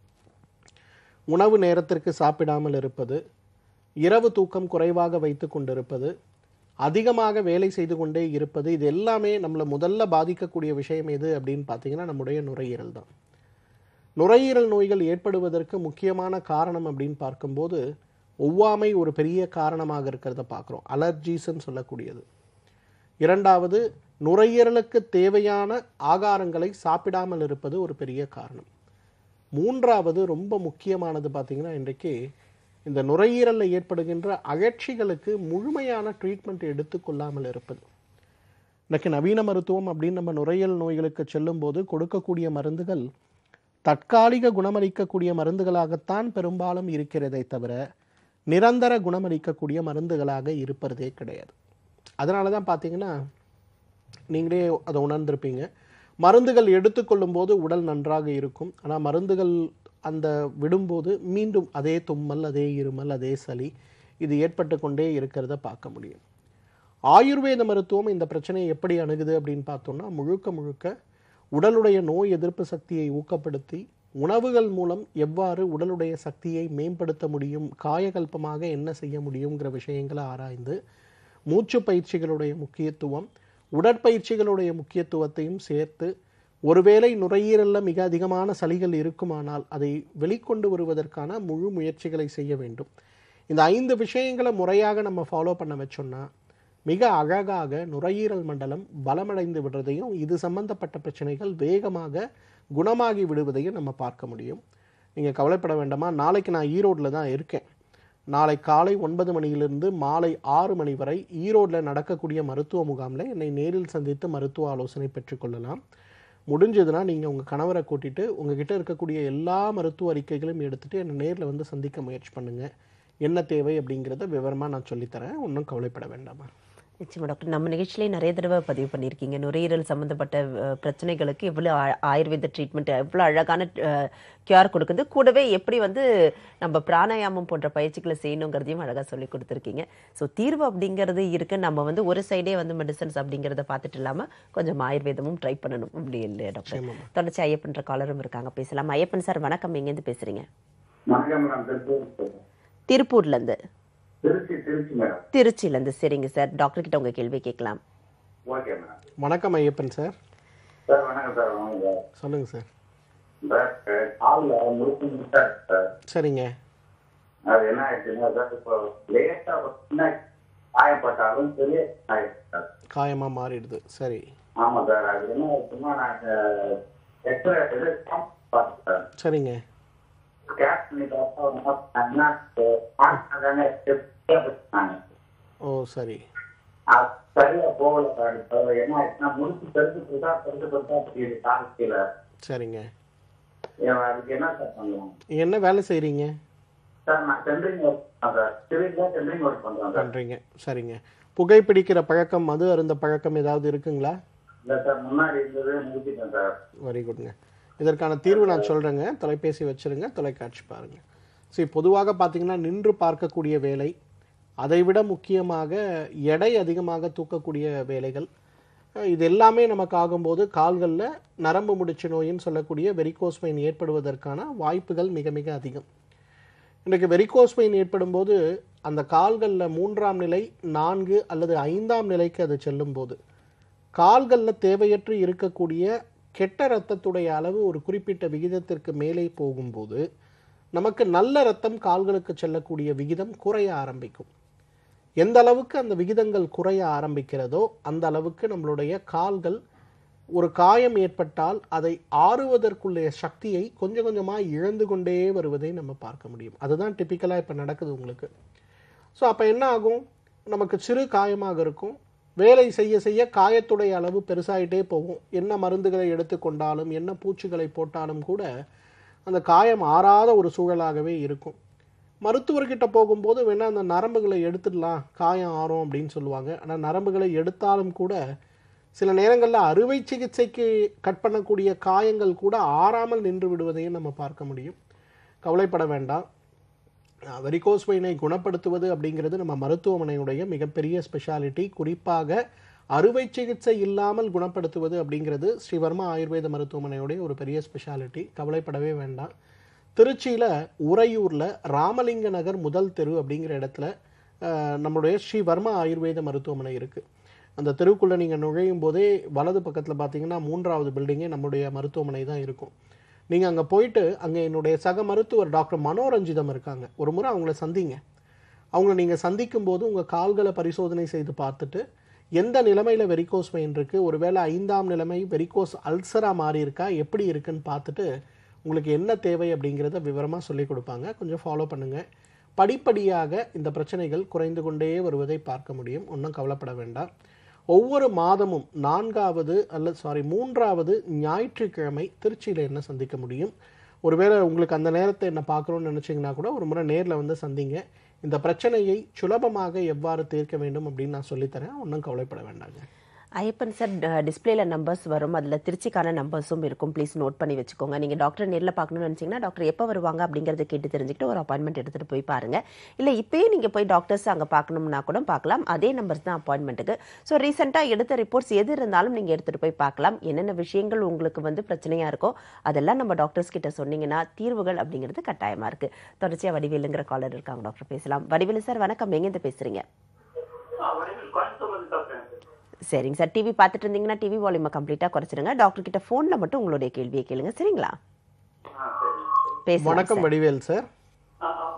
B: உணவு நேரத்திற்கு சாப்பிடாமல் இருப்பது இரவு தூக்கம் குறைவாக வைத்து கொண்டிருப்பது அதிகமாக வேலை செய்து கொண்டே இருப்பது இது எல்லாமே நம்மளை முதல்ல பாதிக்கக்கூடிய விஷயம் எது அப்படின்னு பார்த்தீங்கன்னா நம்முடைய நுரையீரல் தான் நுரையீரல் நோய்கள் ஏற்படுவதற்கு முக்கியமான காரணம் அப்படின்னு பார்க்கும்போது ஒவ்வாமை ஒரு பெரிய காரணமாக இருக்கிறத பார்க்குறோம் அலர்ஜீஸ்ன்னு சொல்லக்கூடியது இரண்டாவது நுரையீரலுக்கு தேவையான ஆகாரங்களை சாப்பிடாமல் இருப்பது ஒரு பெரிய காரணம் மூன்றாவது ரொம்ப முக்கியமானது பார்த்தீங்கன்னா இன்றைக்கு இந்த நுரையீரலில் ஏற்படுகின்ற அழற்சிகளுக்கு முழுமையான ட்ரீட்மெண்ட் எடுத்துக்கொள்ளாமல் இருப்பது இன்னைக்கு நவீன மருத்துவம் அப்படின்னு நம்ம நுரையீரல் நோய்களுக்கு செல்லும்போது கொடுக்கக்கூடிய மருந்துகள் தற்காலிக குணமளிக்கக்கூடிய மருந்துகளாகத்தான் பெரும்பாலும் இருக்கிறதே தவிர நிரந்தர குணமளிக்கக்கூடிய மருந்துகளாக இருப்பதே கிடையாது அதனால தான் பார்த்தீங்கன்னா நீங்களே அதை உணர்ந்திருப்பீங்க மருந்துகள் எடுத்துக்கொள்ளும் போது உடல் நன்றாக இருக்கும் ஆனால் மருந்துகள் அந்த விடும்போது மீண்டும் அதே தும்மல் அதே இருமல் அதே சளி இது ஏற்பட்டு கொண்டே இருக்கிறத பார்க்க முடியும் ஆயுர்வேத மருத்துவம் இந்த பிரச்சனையை எப்படி அணுகுது அப்படின்னு பார்த்தோம்னா முழுக்க முழுக்க உடலுடைய நோய் எதிர்ப்பு சக்தியை ஊக்கப்படுத்தி உணவுகள் மூலம் எவ்வாறு உடலுடைய சக்தியை மேம்படுத்த முடியும் காயகல்பமாக என்ன செய்ய முடியுங்கிற விஷயங்களை ஆராய்ந்து மூச்சு பயிற்சிகளுடைய முக்கியத்துவம் உடற்பயிற்சிகளுடைய முக்கியத்துவத்தையும் சேர்த்து ஒருவேளை நுரையீரலில் மிக அதிகமான சளிகள் இருக்குமானால் அதை வெளிக்கொண்டு வருவதற்கான முழு முயற்சிகளை செய்ய வேண்டும் இந்த ஐந்து விஷயங்களை முறையாக நம்ம ஃபாலோ பண்ண வச்சோம்னா மிக அழகாக நுரையீரல் மண்டலம் பலமடைந்து விடுறதையும் இது சம்பந்தப்பட்ட பிரச்சனைகள் வேகமாக குணமாகி விடுவதையும் நம்ம பார்க்க முடியும் நீங்கள் கவலைப்பட வேண்டாமா நாளைக்கு நான் ஈரோட்டில் தான் இருக்கேன் நாளை காலை ஒன்பது மணியிலிருந்து மாலை ஆறு மணி வரை ஈரோட்டில் நடக்கக்கூடிய மருத்துவ முகாமில் என்னை நேரில் சந்தித்து மருத்துவ ஆலோசனை பெற்றுக்கொள்ளலாம் முடிஞ்சதுன்னா நீங்கள் உங்கள் கணவரை கூட்டிட்டு உங்ககிட்ட இருக்கக்கூடிய எல்லா மருத்துவ அறிக்கைகளையும் எடுத்துட்டு என்னை நேரில் வந்து சந்திக்க முயற்சி பண்ணுங்கள் என்ன தேவை அப்படிங்கிறத விவரமாக நான் சொல்லித்தரேன் ஒன்றும் கவலைப்பட வேண்டாமா
A: நிச்சயமா டாக்டர் நம்ம நிகழ்ச்சியிலே நிறைய தடவை பதிவு பண்ணியிருக்கீங்க நுரையீரல் சம்பந்தப்பட்ட அஹ், பிரச்சனைகளுக்கு எவ்வளோ ஆ- ஆயுர்வேத ட்ரீட்மெண்ட் எவ்வளோ அழகான கியூர் கொடுக்குது கூடவே எப்படி வந்து நம்ம பிராணாயாமம் போன்ற பயிற்சிகளை செய்யணுங்கிறதையும் அழகாக சொல்லி கொடுத்துருக்கீங்க ஸோ தீர்வு அப்படிங்கிறது இருக்கு நம்ம வந்து ஒரு சைடே வந்து மெடிசன்ஸ் அப்படிங்கிறத பார்த்துட்டு இல்லாமல் கொஞ்சம் ஆயுர்வேதமும் ட்ரை பண்ணணும் அப்படி இல்லையா டாக்டர்
B: நிச்சயமாம்மா.
A: தொடர்ச்சி ஐயப்பன்ற காலரும் இருக்காங்க பேசலாம் ஐயப்பன் சார் வணக்கம் எங்கேருந்து பேசுறீங்க
G: வணக்கம் மேடம் திருப்பூர்
A: திருப்பூர்லேருந்து
G: திருச்சி திருச்சி மேடம்
A: திருச்சியிலேருந்து சரிங்க சார் டாக்டர் கிட்ட உங்க கேள்வி கேட்கலாம்
G: ஓகே மேடம்
B: வணக்கம் ஐயப்பன் சார்
G: சார் வணக்கம் சார் வணக்கம் சார்
B: சொல்லுங்கள் சார்
G: சார் காலில் முறுக்கு முட்டா இருக்கு சார்
B: சரிங்க
G: அது என்ன ஆயிடுச்சுன்னா சார் இப்போ லேட்டா ஒரு சின்ன காயப்பட்டாலும் பெரிய ஆயிடுச்சு சார்
B: காயமாக மாறிடுது சரி
G: ஆமா சார் அது என்ன ஆயிடுச்சுன்னா நான் எக்ஸ்ரே இது பார்த்தேன் சார்
B: சரிங்க
G: ஸ்கேன் பண்ணி பார்த்தா என்ன பண்ணாங்க
B: ஓ சரி
G: அது சரியா போகல சார் இப்போ என்ன ஆயிடுச்சுன்னா முறுக்கு பெருசு பெருசா பெருசு பெருசா தெரியுது கால் கீழே
B: சரிங்க
G: ஏன் அதுக்கு என்ன சார் பண்ணலாம்
B: என்ன வேலை செய்கிறீங்க
G: சார் நான் சென்ட்ரிங் ஒர்க் சார் சிவில்ல சென்ட்ரிங் ஒர்க் பண்றேன் சார்
B: பண்ணுறீங்க சரிங்க புகைப்பிடிக்கிற பழக்கம் மது அருந்த பழக்கம் ஏதாவது இருக்குங்களா
G: இல்ல சார் முன்னாடி இருந்தது நிறுத்திட்டேன் சார்
B: வெரி குட்ங்க இதற்கான தீர்வு நான் சொல்கிறேங்க தொலைபேசி வச்சிருங்க தொலைக்காட்சி பாருங்கள் சரி பொதுவாக பார்த்தீங்கன்னா நின்று பார்க்கக்கூடிய வேலை அதைவிட முக்கியமாக எடை அதிகமாக தூக்கக்கூடிய வேலைகள் அஹ் இது எல்லாமே நமக்கு ஆகும்போது கால்களில் நரம்பு முடிச்சு நோயின்னு சொல்லக்கூடிய வெரிகோஸ் வெயின் ஏற்படுவதற்கான வாய்ப்புகள் மிக மிக அதிகம் இன்றைக்கு வெரிகோஸ் வெயின் ஏற்படும் போது அந்த கால்களில் மூன்றாம் நிலை நான்கு அல்லது ஐந்தாம் நிலைக்கு அது செல்லும்போது கால்களில் தேவையற்று இருக்கக்கூடிய கெட்ட இரத்தத்துடைய அளவு ஒரு குறிப்பிட்ட விகிதத்திற்கு மேலே போகும்போது நமக்கு நல்ல இரத்தம் கால்களுக்கு செல்லக்கூடிய விகிதம் குறைய ஆரம்பிக்கும் எந்த அளவுக்கு அந்த விகிதங்கள் குறைய ஆரம்பிக்கிறதோ அந்த அளவுக்கு நம்மளுடைய கால்கள் ஒரு காயம் ஏற்பட்டால் அதை ஆறுவதற்குள்ள சக்தியை கொஞ்சம் கொஞ்சமாக இழந்து கொண்டே வருவதை நம்ம பார்க்க முடியும் அதுதான் டிப்பிக்கலாக இப்போ நடக்குது உங்களுக்கு ஸோ அப்போ என்ன ஆகும் நமக்கு சிறு காயமாக இருக்கும் வேலை செய்ய செய்ய காயத்துடைய அளவு பெருசாயிட்டே போகும் என்ன மருந்துகளை எடுத்துக்கொண்டாலும் என்ன பூச்சிகளை போட்டாலும் கூட அந்த காயம் ஆறாத ஒரு சூழலாகவே இருக்கும் மருத்துவர்கிட்ட போகும்போது வேணா அந்த நரம்புகளை எடுத்துடலாம் காயம் ஆறும் அப்படின்னு சொல்லுவாங்க ஆனால் நரம்புகளை எடுத்தாலும் கூட சில நேரங்களில் அறுவை சிகிச்சைக்கு கட் பண்ணக்கூடிய காயங்கள் கூட ஆறாமல் நின்று விடுவதையும் நம்ம பார்க்க முடியும் கவலைப்பட வேண்டாம் வெரிகோஸ் வெயினை குணப்படுத்துவது அப்படிங்கிறது நம்ம மருத்துவமனையுடைய மிகப்பெரிய ஸ்பெஷாலிட்டி குறிப்பாக அறுவை சிகிச்சை இல்லாமல் குணப்படுத்துவது அப்படிங்கிறது ஸ்ரீவர்மா ஆயுர்வேத மருத்துவமனையுடைய ஒரு பெரிய ஸ்பெஷாலிட்டி கவலைப்படவே வேண்டாம் திருச்சியில் உறையூரில் ராமலிங்க நகர் முதல் தெரு அப்படிங்கிற இடத்துல அஹ், நம்மளுடைய ஸ்ரீ வர்மா ஆயுர்வேத மருத்துவமனை இருக்குது அந்த தெருவுக்குள்ளே நீங்கள் நுழையும் போதே வலது பக்கத்தில் பார்த்தீங்கன்னா மூன்றாவது பில்டிங்கே நம்முடைய மருத்துவமனை தான் இருக்கும் நீங்கள் அங்கே போயிட்டு அங்கே என்னுடைய சக மருத்துவர் டாக்டர் மனோரஞ்சிதம் இருக்காங்க ஒரு முறை அவங்கள சந்திங்க அவங்கள நீங்கள் சந்திக்கும் போது உங்கள் கால்களை பரிசோதனை செய்து பார்த்துட்டு எந்த நிலைமையில் வெரிகோஸ் வெயின் இருக்குது ஒருவேளை ஐந்தாம் நிலைமை வெரிகோஸ் அல்சராக மாறி இருக்கா எப்படி இருக்குன்னு பார்த்துட்டு உங்களுக்கு என்ன தேவை அப்படிங்கிறத விவரமாக சொல்லிக் கொடுப்பாங்க கொஞ்சம் ஃபாலோ பண்ணுங்கள் படிப்படியாக இந்த பிரச்சனைகள் குறைந்து கொண்டே வருவதை பார்க்க முடியும் ஒன்றும் கவலைப்பட வேண்டாம் ஒவ்வொரு மாதமும் நான்காவது அல்லது சாரி மூன்றாவது ஞாயிற்றுக்கிழமை திருச்சியில் என்ன சந்திக்க முடியும் ஒருவேளை உங்களுக்கு அந்த நேரத்தை என்ன பார்க்கணும்னு நினச்சிங்கன்னா கூட ஒரு முறை நேரில் வந்து சந்திங்க இந்த பிரச்சனையை சுலபமாக எவ்வாறு தீர்க்க வேண்டும் அப்படின்னு நான் சொல்லித்தரேன் ஒன்றும் கவலைப்பட வேண்டாங்க
A: ஐயப்பன் சார் டிஸ்பிளேல நம்பர்ஸ் வரும் அதில் திருச்சிக்கான நம்பர்ஸும் இருக்கும் ப்ளீஸ் நோட் பண்ணி வச்சுக்கோங்க நீங்கள் டாக்டர் நேரில் பார்க்கணும்னு நினச்சிங்கன்னா டாக்டர் எப்போ வருவாங்க அப்படிங்கிறத கேட்டு தெரிஞ்சுக்கிட்டு ஒரு அப்பாயின்மெண்ட் எடுத்துகிட்டு போய் பாருங்கள் இல்லை இப்போயே நீங்கள் போய் டாக்டர்ஸ் அங்கே பார்க்கணும்னா கூட பார்க்கலாம் அதே நம்பர்ஸ் தான் அப்பாயின்மெண்ட்டுக்கு ஸோ ரீசெண்டாக எடுத்த ரிப்போர்ட்ஸ் எது இருந்தாலும் நீங்கள் எடுத்துகிட்டு போய் பார்க்கலாம் என்னென்ன விஷயங்கள் உங்களுக்கு வந்து பிரச்சனையாக இருக்கோ அதெல்லாம் நம்ம டாக்டர்ஸ் கிட்ட சொன்னீங்கன்னா தீர்வுகள் அப்படிங்கிறது கட்டாயமாக இருக்குது தொடர்ச்சியாக வடிவேலுங்கிற காலர் இருக்காங்க டாக்டர் பேசலாம் வடிவேலு சார் வணக்கம் எங்கேருந்து பேசுகிறீங்க
E: கோயம்புத்தூர்ல பேசுறேன்
A: சரிங்க சார் டிவி பார்த்துட்டு இருந்தீங்கன்னா டிவி வால்யூமை கம்ப்ளீட்டாக குறைச்சிடுங்க டாக்டர் கிட்ட ஃபோனில் மட்டும் உங்களுடைய கேள்வியை கேளுங்க சரிங்களா
E: ஆ சரி
A: பேசலாம்
B: வணக்கம்
A: சார்.
B: வடிவேல் சார்
E: ஆ, ஆ.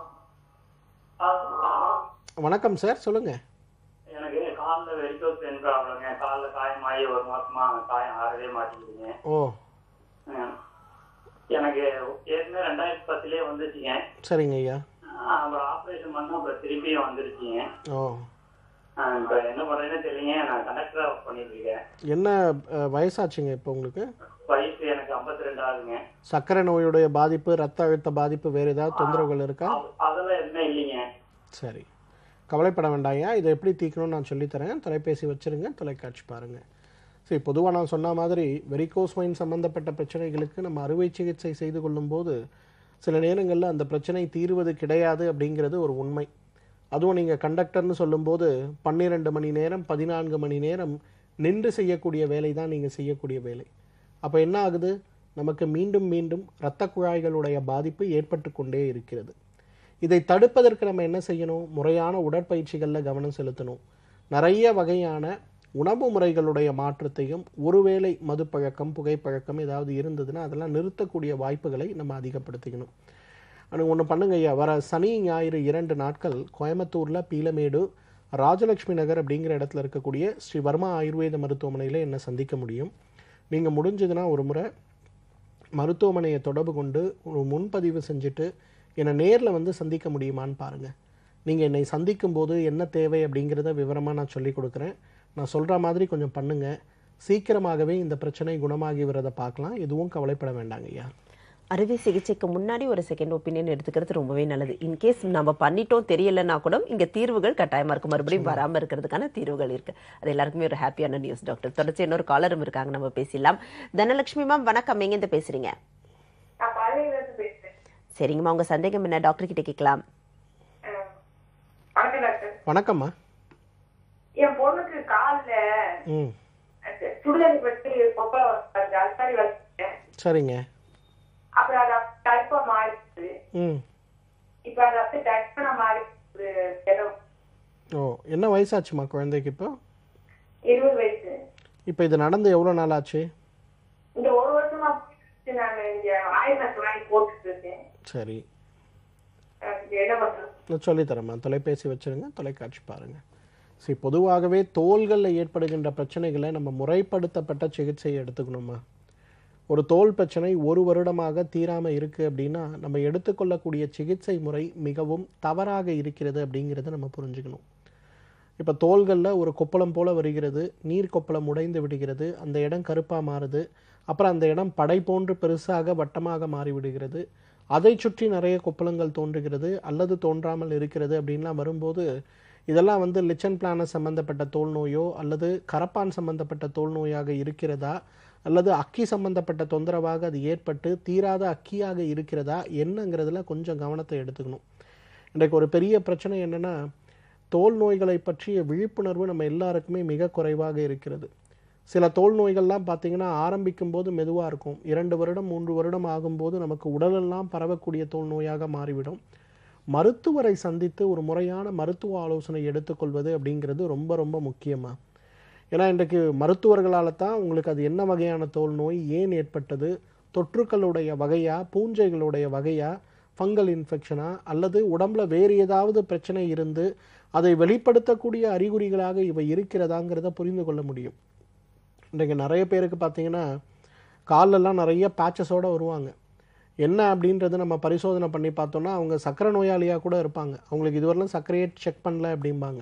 E: ஆ, ஆ.
B: வணக்கம் சார் சொல்லுங்கள்
E: எனக்கு காலில் வெரிகோஸ் பெயின் ப்ராப்ளங்க காலில் காயமாகி ஒரு மாசமா காயம் ஆறவே மாட்டேங்குதுங்க
B: ஓ
E: ம். எனக்கு ஏற்கனவே ரெண்டாயிரத்தி பத்துலயே வந்துச்சுங்க
B: சரிங்க ஐயா
E: ஆ, அப்புறம் ஆப்ரேஷன் பண்ணா அப்புறம் திருப்பியும் வந்துருச்சுங்க
B: ஓ
E: ஆ, இப்ப என்ன பண்றேன்னு தெரியலங்க நான் கண்டக்டரா ஒர்க் பண்ணிட்டு இருக்கேன்
B: என்ன அஹ், வயசாச்சுங்க இப்போ உங்களுக்கு
E: வயசு எனக்கு 52 ரெண்டு ஆகுங்க
B: சர்க்கரை நோயுடைய பாதிப்பு ரத்த அழுத்த பாதிப்பு வேறு ஏதாவது தொந்தரவுகள் இருக்கா
E: அ- அதெல்லாம் எதுவுமே இல்லைங்க
B: சரி கவலைப்பட வேண்டாம்யா இதை எப்படி தீர்க்கணும்னு நான் சொல்லித்தரேன் தொலைபேசி வச்சிருங்க தொலைக்காட்சி பாருங்கள் சரி பொதுவாக நான் சொன்ன மாதிரி வெரிகோஸ் வைன் சம்பந்தப்பட்ட பிரச்சனைகளுக்கு நம்ம அறுவை சிகிச்சை செய்து கொள்ளும்போது சில நேரங்களில் அந்த பிரச்சனை தீர்வது கிடையாது அப்படிங்கிறது ஒரு உண்மை அதுவும் நீங்கள் கண்டக்டர்னு சொல்லும்போது பன்னிரெண்டு மணி நேரம் பதினான்கு மணி நேரம் நின்று செய்யக்கூடிய வேலை தான் நீங்கள் செய்யக்கூடிய வேலை அப்போ என்ன ஆகுது நமக்கு மீண்டும் மீண்டும் இரத்த குழாய்களுடைய பாதிப்பு ஏற்பட்டு கொண்டே இருக்கிறது இதை தடுப்பதற்கு நம்ம என்ன செய்யணும் முறையான உடற்பயிற்சிகளில் கவனம் செலுத்தணும் நிறைய வகையான உணவு முறைகளுடைய மாற்றத்தையும் ஒருவேளை மதுப்பழக்கம் புகைப்பழக்கம் ஏதாவது இருந்ததுன்னா அதெல்லாம் நிறுத்தக்கூடிய வாய்ப்புகளை நம்ம அதிகப்படுத்திக்கணும் ஆனால் ஒன்று பண்ணுங்க ஐயா வர சனி ஞாயிறு இரண்டு நாட்கள் கோயம்புத்தூரில் பீலமேடு ராஜலக்ஷ்மி நகர் அப்படிங்கிற இடத்துல இருக்கக்கூடிய ஸ்ரீ வர்மா ஆயுர்வேத மருத்துவமனையில் என்னை சந்திக்க முடியும் நீங்கள் முடிஞ்சதுன்னா ஒரு முறை மருத்துவமனையை தொடர்பு கொண்டு ஒரு முன்பதிவு செஞ்சுட்டு என்னை நேரில் வந்து சந்திக்க முடியுமான்னு பாருங்கள் நீங்கள் என்னை சந்திக்கும் போது என்ன தேவை அப்படிங்கிறத விவரமாக நான் சொல்லி கொடுக்குறேன் நான் சொல்கிற மாதிரி கொஞ்சம் பண்ணுங்கள் சீக்கிரமாகவே இந்த பிரச்சனை குணமாகி வரதை பார்க்கலாம் எதுவும் கவலைப்பட வேண்டாங்க ஐயா
A: அறுவை சிகிச்சைக்கு முன்னாடி ஒரு செகண்ட் ஒப்பீனியன் எடுத்துக்கிறது ரொம்பவே நல்லது இன்கேஸ் நம்ம பண்ணிட்டோம் தெரியலன்னா கூட இங்க தீர்வுகள் கட்டாயமா இருக்கும் மறுபடியும் வராம இருக்கிறதுக்கான தீர்வுகள் இருக்கு அது எல்லாருக்குமே ஒரு ஹாப்பியான நியூஸ் டாக்டர் தொடர்ச்சி இன்னொரு காலரும் இருக்காங்க நம்ம பேசிடலாம் தனலட்சுமி மேம் வணக்கம் எங்க இருந்து பேசுறீங்க
H: நான் பழனியில இருந்து பேசுறேன்
A: சரிங்கம்மா உங்க சந்தேகம் என்ன டாக்டர் கிட்ட கேட்கலாம்
H: அஹ், வணக்கம் டாக்டர்
B: வணக்கம்மா
H: என் பொண்ணுக்கு கால்ல
B: ம்
H: அஹ், சுடுதண்ணி வச்சு கொப்பளை வருது அல்சாரி வச்சுட்டேன்
B: சரிங்க
H: அப்புறம் அது டர்ப்பா மாறிடுச்சு
B: ம்
H: இப்ப அது அப்படியே டர்ப்பனா மாறி ஒரு இடம்
B: ஓ என்ன வயசாச்சுமா குழந்தைக்கு இப்போ
H: இருபது வயசு
B: இப்போ இது நடந்து எவ்வளோ நாள் ஆச்சு
H: இந்த ஒரு வருஷமா போயிடுச்சு. நான் இங்க ஆயுர்வேத வாங்கி போட்டுட்டு இருக்கேன்
B: சரி
H: அதுக்கு என்ன பண்றது
B: நான் சொல்லித்தரேம்மா தொலைபேசி வச்சிருங்க தொலைக்காட்சி பாருங்கள் சரி பொதுவாகவே தோள்களில் ஏற்படுகின்ற பிரச்சனைகளை நம்ம முறைப்படுத்தப்பட்ட சிகிச்சையை எடுத்துக்கணுமா ஒரு தோல் பிரச்சனை ஒரு வருடமாக தீராமல் இருக்குது அப்படின்னா நம்ம எடுத்துக்கொள்ளக்கூடிய சிகிச்சை முறை மிகவும் தவறாக இருக்கிறது அப்படிங்கிறத நம்ம புரிஞ்சுக்கணும் இப்போ தோள்களில் ஒரு கொப்பளம் போல வருகிறது நீர் கொப்பளம் உடைந்து விடுகிறது அந்த இடம் கருப்பாக மாறுது அப்புறம் அந்த இடம் படை போன்று பெருசாக வட்டமாக மாறி விடுகிறது அதை சுற்றி நிறைய கொப்பளங்கள் தோன்றுகிறது அல்லது தோன்றாமல் இருக்கிறது அப்படின்லாம் வரும்போது இதெல்லாம் வந்து லிச்சன் பிளானஸ் சம்பந்தப்பட்ட தோல் நோயோ அல்லது கரப்பான் சம்பந்தப்பட்ட தோல் நோயாக இருக்கிறதா அல்லது அக்கி சம்பந்தப்பட்ட தொந்தரவாக அது ஏற்பட்டு தீராத அக்கியாக இருக்கிறதா என்னங்கிறதுல கொஞ்சம் கவனத்தை எடுத்துக்கணும் இன்றைக்கு ஒரு பெரிய பிரச்சனை என்னன்னா தோல் நோய்களை பற்றிய விழிப்புணர்வு நம்ம எல்லாருக்குமே மிக குறைவாக இருக்கிறது சில தோல் நோய்கள்லாம் பார்த்தீங்கன்னா ஆரம்பிக்கும் போது மெதுவாக இருக்கும் இரண்டு வருடம் மூன்று வருடம் ஆகும்போது நமக்கு உடலெல்லாம் பரவக்கூடிய தோல் நோயாக மாறிவிடும் மருத்துவரை சந்தித்து ஒரு முறையான மருத்துவ ஆலோசனை எடுத்துக்கொள்வது அப்படிங்கிறது ரொம்ப ரொம்ப முக்கியமாக ஏன்னா இன்றைக்கு மருத்துவர்களால் தான் உங்களுக்கு அது என்ன வகையான தோல் நோய் ஏன் ஏற்பட்டது தொற்றுக்களுடைய வகையா பூஞ்சைகளுடைய வகையா ஃபங்கல் இன்ஃபெக்ஷனா அல்லது உடம்புல வேறு ஏதாவது பிரச்சனை இருந்து அதை வெளிப்படுத்தக்கூடிய அறிகுறிகளாக இவை இருக்கிறதாங்கிறத புரிந்து கொள்ள முடியும் இன்றைக்கு நிறைய பேருக்கு பார்த்தீங்கன்னா காலெல்லாம் நிறைய பேச்சஸோடு வருவாங்க என்ன அப்படின்றத நம்ம பரிசோதனை பண்ணி பார்த்தோம்னா அவங்க சர்க்கரை நோயாளியாக கூட இருப்பாங்க அவங்களுக்கு இதுவரையிலும் சர்க்கரையே செக் பண்ணல அப்படிம்பாங்க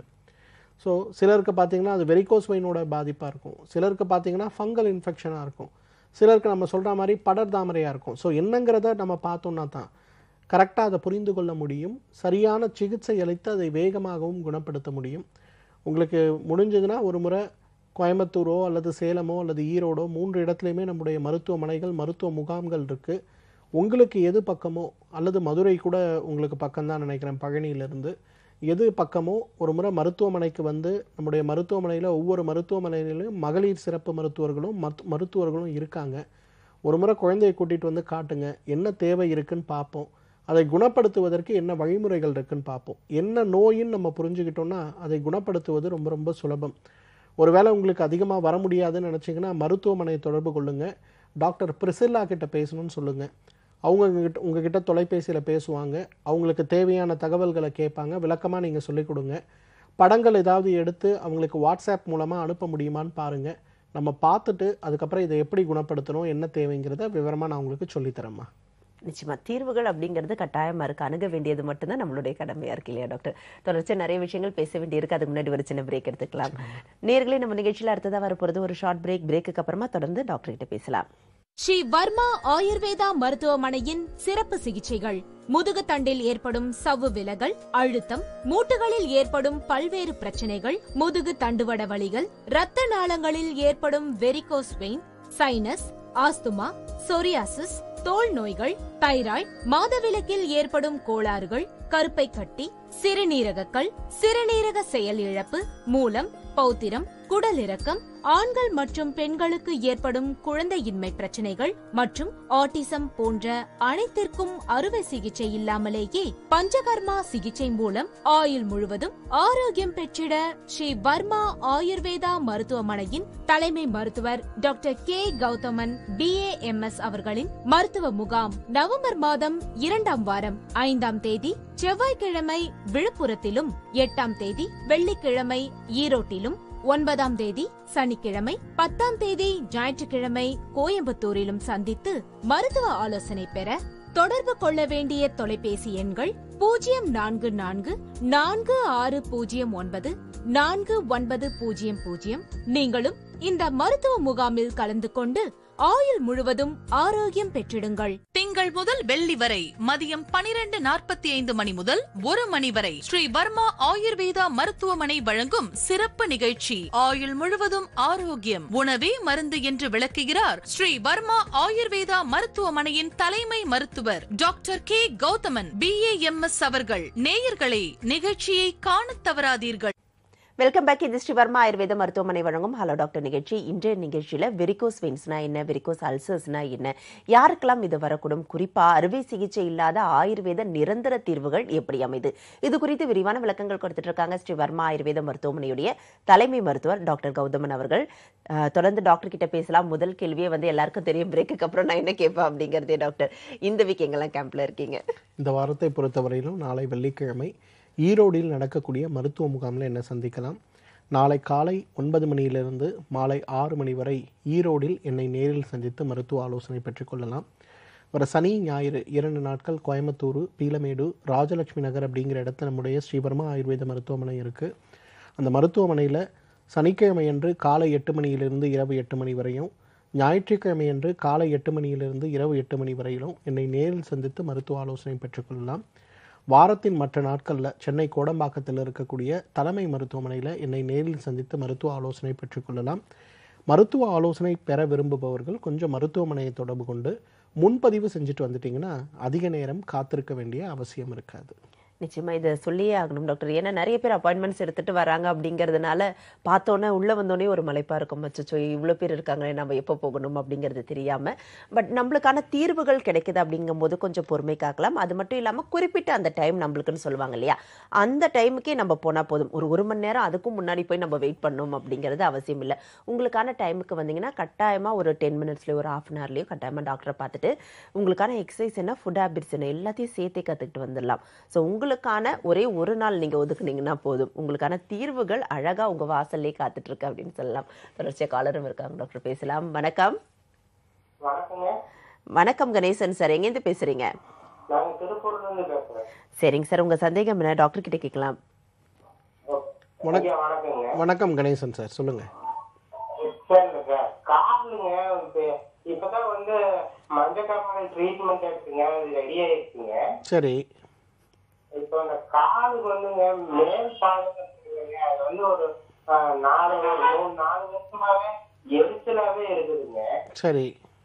B: ஸோ சிலருக்கு பார்த்தீங்கன்னா அது வெரிகோஸ் வெயினோட பாதிப்பாக இருக்கும் சிலருக்கு பார்த்தீங்கன்னா ஃபங்கல் இன்ஃபெக்ஷனாக இருக்கும் சிலருக்கு நம்ம சொல்கிற மாதிரி படர் தாமரையாக இருக்கும் ஸோ என்னங்கிறத நம்ம பார்த்தோம்னா தான் கரெக்டாக அதை புரிந்து கொள்ள முடியும் சரியான சிகிச்சை அளித்து அதை வேகமாகவும் குணப்படுத்த முடியும் உங்களுக்கு முடிஞ்சதுன்னா ஒரு முறை கோயம்புத்தூரோ அல்லது சேலமோ அல்லது ஈரோடோ மூன்று இடத்துலையுமே நம்முடைய மருத்துவமனைகள் மருத்துவ முகாம்கள் இருக்குது உங்களுக்கு எது பக்கமோ அல்லது மதுரை கூட உங்களுக்கு பக்கம்தான் நினைக்கிறேன் பழனியிலிருந்து எது பக்கமோ ஒரு முறை மருத்துவமனைக்கு வந்து நம்முடைய மருத்துவமனையில் ஒவ்வொரு மருத்துவமனையிலும் மகளிர் சிறப்பு மருத்துவர்களும் மருத்து மருத்துவர்களும் இருக்காங்க ஒரு முறை குழந்தையை கூட்டிகிட்டு வந்து காட்டுங்க என்ன தேவை இருக்குன்னு பார்ப்போம் அதை குணப்படுத்துவதற்கு என்ன வழிமுறைகள் இருக்குன்னு பார்ப்போம் என்ன நோயின்னு நம்ம புரிஞ்சுக்கிட்டோம்னா அதை குணப்படுத்துவது ரொம்ப ரொம்ப சுலபம் ஒருவேளை உங்களுக்கு அதிகமாக வர முடியாதுன்னு நினச்சிங்கன்னா மருத்துவமனையை தொடர்பு கொள்ளுங்க டாக்டர் பிரிசில்லா கிட்ட பேசணும்னு சொல்லுங்கள் அவங்க உங்ககிட்ட உங்ககிட்ட தொலைபேசியில் பேசுவாங்க அவங்களுக்கு தேவையான தகவல்களை கேட்பாங்க விளக்கமாக நீங்கள் சொல்லிக் கொடுங்க படங்கள் ஏதாவது எடுத்து அவங்களுக்கு வாட்ஸ்அப் மூலமாக அனுப்ப முடியுமான்னு பாருங்கள் நம்ம பார்த்துட்டு அதுக்கப்புறம் இதை எப்படி குணப்படுத்தணும் என்ன தேவைங்கிறத விவரமாக நான் உங்களுக்கு சொல்லித்தரேம்மா
A: நிச்சயமா தீர்வுகள் அப்படிங்கிறது கட்டாயமா இருக்கு அணுக வேண்டியது மட்டும்தான் நம்மளுடைய கடமையா இருக்கு இல்லையா டாக்டர் தொடர்ச்சி நிறைய விஷயங்கள் பேச வேண்டி இருக்கு அதுக்கு முன்னாடி ஒரு சின்ன பிரேக் எடுத்துக்கலாம் நேர்களே நம்ம நிகழ்ச்சியில அடுத்ததா வரப்போறது ஒரு ஷார்ட் பிரேக் பிரேக்குக்கு அப்புறமா தொடர்ந்து டாக்டர் கிட்ட பேசலாம்
I: ஸ்ரீ வர்மா ஆயுர்வேதா மருத்துவமனையின் சிறப்பு சிகிச்சைகள் முதுகு தண்டில் ஏற்படும் சவ்வு விலகல் அழுத்தம் மூட்டுகளில் ஏற்படும் பல்வேறு பிரச்சனைகள் முதுகு தண்டுவட வலிகள் இரத்த நாளங்களில் ஏற்படும் varicose vein sinus asthma psoriasis தோல் நோய்கள் தைராய்டு மாதவிலக்கில் ஏற்படும் கோளாறுகள் கருப்பை கட்டி சிறுநீரகக்கல் சிறுநீரக செயல் இழப்பு மூலம் பௌத்திரம் குடலிறக்கம் ஆண்கள் மற்றும் பெண்களுக்கு ஏற்படும் குழந்தையின்மை பிரச்சனைகள் மற்றும் ஆட்டிசம் போன்ற அனைத்திற்கும் அறுவை சிகிச்சை இல்லாமலேயே பஞ்சகர்மா சிகிச்சை மூலம் ஆயுள் முழுவதும் ஆரோக்கியம் பெற்றிட ஸ்ரீ வர்மா ஆயுர்வேதா மருத்துவமனையின் தலைமை மருத்துவர் டாக்டர் கே கௌதமன் பிஏஎம்எஸ் அவர்களின் மருத்துவ முகாம் நவம்பர் மாதம் இரண்டாம் வாரம் ஐந்தாம் தேதி செவ்வாய்க்கிழமை விழுப்புரத்திலும் எட்டாம் தேதி வெள்ளிக்கிழமை ஈரோட்டிலும் ஒன்பதாம் தேதி சனிக்கிழமை பத்தாம் தேதி ஞாயிற்றுக்கிழமை கோயம்புத்தூரிலும் சந்தித்து மருத்துவ ஆலோசனை பெற தொடர்பு கொள்ள வேண்டிய தொலைபேசி எண்கள் பூஜ்ஜியம் நான்கு நான்கு நான்கு ஆறு பூஜ்ஜியம் ஒன்பது நான்கு ஒன்பது பூஜ்ஜியம் பூஜ்ஜியம் நீங்களும் இந்த மருத்துவ முகாமில் கலந்து கொண்டு ஆயுள் முழுவதும் ஆரோக்கியம் பெற்றிடுங்கள்
J: திங்கள் முதல் வெள்ளி வரை மதியம் பனிரெண்டு நாற்பத்தி ஐந்து மணி முதல் ஒரு மணி வரை ஸ்ரீ வர்மா ஆயுர்வேதா மருத்துவமனை வழங்கும் சிறப்பு நிகழ்ச்சி ஆயுள் முழுவதும் ஆரோக்கியம் உணவே மருந்து என்று விளக்குகிறார் ஸ்ரீ வர்மா ஆயுர்வேதா மருத்துவமனையின் தலைமை மருத்துவர் டாக்டர் கே கௌதமன் பிஏஎம்எஸ் அவர்கள் நேயர்களே நிகழ்ச்சியை காணத் தவறாதீர்கள்
A: வெல்கம் பேக் இது ஸ்ரீவர்மா ஆயுர்வேத மருத்துவமனை வழங்கும் ஹலோ டாக்டர் நிகழ்ச்சி இன்றைய நிகழ்ச்சியில வெரிகோஸ் வெயின்ஸ்னா என்ன வெரிகோஸ் அல்சர்ஸ்னா என்ன யாருக்கெல்லாம் இது வரக்கூடும் குறிப்பா அறுவை சிகிச்சை இல்லாத ஆயுர்வேத நிரந்தர தீர்வுகள் எப்படி அமைது இது குறித்து விரிவான விளக்கங்கள் கொடுத்துட்டு இருக்காங்க ஸ்ரீவர்மா ஆயுர்வேத மருத்துவமனையுடைய தலைமை மருத்துவர் டாக்டர் கௌதமன் அவர்கள் அஹ், தொடர்ந்து டாக்டர் கிட்ட பேசலாம் முதல் கேள்வியே வந்து எல்லாருக்கும் தெரியும் பிரேக்குக்கு அப்புறம் நான் என்ன கேட்பேன் அப்படிங்கறதே டாக்டர் இந்த வீக் எங்கெல்லாம் கேம்ப்ல இருக்கீங்க
B: இந்த வாரத்தை பொறுத்தவரையிலும் நாளை வெள்ளிக்கிழமை ஈரோடில் நடக்கக்கூடிய மருத்துவ முகாமில் என்ன சந்திக்கலாம் நாளை காலை ஒன்பது மணியிலிருந்து மாலை ஆறு மணி வரை ஈரோடில் என்னை நேரில் சந்தித்து மருத்துவ ஆலோசனை பெற்றுக்கொள்ளலாம் வர சனி ஞாயிறு இரண்டு நாட்கள் கோயம்புத்தூர் பீலமேடு ராஜலட்சுமி நகர் அப்படிங்கிற இடத்துல நம்முடைய ஸ்ரீவர்மா ஆயுர்வேத மருத்துவமனை இருக்குது அந்த மருத்துவமனையில் சனிக்கிழமையன்று காலை எட்டு மணியிலிருந்து இரவு எட்டு மணி வரையும் ஞாயிற்றுக்கிழமையன்று காலை எட்டு மணியிலிருந்து இரவு எட்டு மணி வரையிலும் என்னை நேரில் சந்தித்து மருத்துவ ஆலோசனை பெற்றுக்கொள்ளலாம் வாரத்தின் மற்ற நாட்களில் சென்னை கோடம்பாக்கத்தில் இருக்கக்கூடிய தலைமை மருத்துவமனையில் என்னை நேரில் சந்தித்து மருத்துவ ஆலோசனை பெற்றுக்கொள்ளலாம் மருத்துவ ஆலோசனை பெற விரும்புபவர்கள் கொஞ்சம் மருத்துவமனையை தொடர்பு கொண்டு முன்பதிவு செஞ்சுட்டு வந்துட்டீங்கன்னா அதிக நேரம் காத்திருக்க வேண்டிய அவசியம் இருக்காது
A: நிச்சயமா இதை சொல்லியே ஆகணும் டாக்டர் ஏன்னா நிறைய பேர் அப்பாயின்மெண்ட்ஸ் எடுத்துட்டு வராங்க அப்படிங்கிறதுனால பார்த்தோன்னே உள்ள வந்தோடனே ஒரு மலைப்பா இருக்கும் அச்சோ இவ்வளோ பேர் இருக்காங்களே நம்ம எப்போ போகணும் அப்படிங்கிறது தெரியாம பட் நம்மளுக்கான தீர்வுகள் கிடைக்குது அப்படிங்கும்போது கொஞ்சம் பொறுமை காக்கலாம் அது மட்டும் இல்லாம குறிப்பிட்ட அந்த டைம் நம்மளுக்குன்னு சொல்லுவாங்க இல்லையா அந்த டைமுக்கே நம்ம போனா போதும் ஒரு ஒரு மணி நேரம் அதுக்கும் முன்னாடி போய் நம்ம வெயிட் பண்ணணும் அப்படிங்கிறது அவசியம் இல்லை உங்களுக்கான டைமுக்கு வந்தீங்கன்னா கட்டாயமா ஒரு டென் மினிட்ஸ்லயோ ஒரு ஹாஃப் அன் ஹவர்லயோ கட்டாயமா டாக்டரை பார்த்துட்டு உங்களுக்கான எக்ஸசைஸ் என்ன ஃபுட் ஹேபிட்ஸ் என்ன எல்லாத்தையும் சேர்த்தே கற்றுக்கிட்டு வந்துடலாம் ஸோ உங்களுக்கான ஒரே ஒரு நாள் நீங்கள் ஒதுக்குனீங்கன்னா போதும் உங்களுக்கான தீர்வுகள் அழகாக உங்கள் வாசல்லே காத்துட்டு இருக்கு அப்படின்னு சொல்லலாம் தொடர்ச்சியாக காலரும் இருக்காங்க டாக்டர் பேசலாம் வணக்கம்
K: வணக்கங்க
A: வணக்கம் கணேசன் சார் எங்கேருந்து பேசுறீங்க
K: நாங்க திருப்பூர்ல இருந்து பேசுறேன்
A: சரிங்க சார் உங்கள் சந்தேகம் என்ன டாக்டர் கிட்ட கேட்கலாம்
B: வணக்-
K: ஐயா வணக்கங்க
B: வணக்கம் கணேசன் சார் சொல்லுங்க
K: சரிங்க காலுங்க இப்ப இப்பதான் வந்து மஞ்சக்காமலை ட்ரீட்மெண்ட் எடுத்துங்க அது ரெடி ஆயிருக்குங்க
B: சரி
K: இப்போ அந்த கால் வந்துங்க மேல் பாதம் இருக்குதுங்க அது வந்து ஒரு ஆஹ், நாலு ஒரு மூணு நாலு வருஷமாவே எரிச்சலாவே இருக்குதுங்க
B: சரி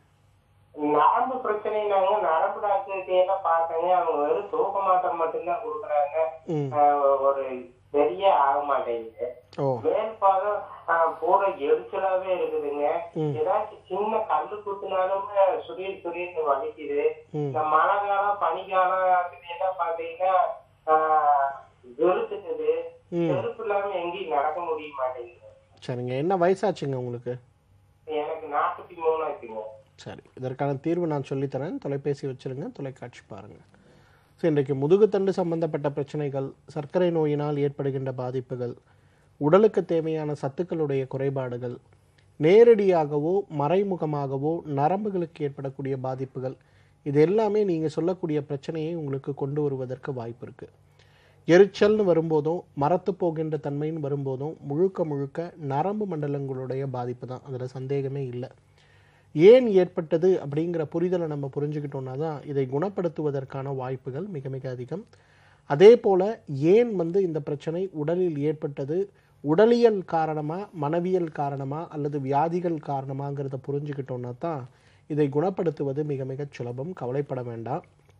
K: நரம்பு பிரச்சனைனாங்க நரம்பு டாக்டர்கிட்ட எல்லாம் பார்த்தேங்க அவங்க வெறும் தூக்க மாத்திரை மட்டும்தான் கொடுக்குறாங்க
B: ம்
K: ஆஹ், ஒரு பெரிய ஆக மாட்டேங்குது
B: ஓ
K: மேல் பாதம் ஆஹ், பூரா எரிச்சலாவே இருக்குதுங்க
B: ம்.
K: ஏதாச்சும் சின்ன கல்லு குத்துனாலும் சுரீர் சுரீர்னு வலிக்குது
B: ம்
K: இந்த மழை காலம் பனிக்காலம் அப்படி எல்லாம் பாத்தீங்கன்னா ஆஹ், வெறுத்துக்குது
B: ம்
K: செருப்பு இல்லாம எங்கேயும் நடக்க முடிய மாட்டேங்குது
B: சரிங்க என்ன வயசாச்சுங்க உங்களுக்கு
K: எனக்கு நாற்பத்தி மூணு ஆச்சுங்க
B: சரி இதற்கான தீர்வு நான் சொல்லித்தரேன் தொலைபேசி வச்சிருங்க தொலைக்காட்சி பாருங்க சரி இன்றைக்கு முதுகுத்தண்டு சம்பந்தப்பட்ட பிரச்சனைகள் சர்க்கரை நோயினால் ஏற்படுகின்ற பாதிப்புகள் உடலுக்கு தேவையான சத்துக்களுடைய குறைபாடுகள் நேரடியாகவோ மறைமுகமாகவோ நரம்புகளுக்கு ஏற்படக்கூடிய பாதிப்புகள் இது எல்லாமே நீங்கள் சொல்லக்கூடிய பிரச்சனையை உங்களுக்கு கொண்டு வருவதற்கு வாய்ப்பு இருக்குது எரிச்சல்னு வரும்போதும் மரத்து போகின்ற தன்மைன்னு வரும்போதும் முழுக்க முழுக்க நரம்பு மண்டலங்களுடைய பாதிப்பு தான் அதில் சந்தேகமே இல்லை ஏன் ஏற்பட்டது அப்படிங்கிற புரிதலை நம்ம புரிஞ்சுக்கிட்டோம்னா தான் இதை குணப்படுத்துவதற்கான வாய்ப்புகள் மிக மிக அதிகம் அதே போல் ஏன் வந்து இந்த பிரச்சனை உடலில் ஏற்பட்டது உடலியல் காரணமா மனவியல் காரணமா அல்லது வியாதிகள் காரணமாங்கிறத புரிஞ்சுக்கிட்டோம்னா தான் இதை குணப்படுத்துவது மிக மிக சுலபம் கவலைப்பட வேண்டாம்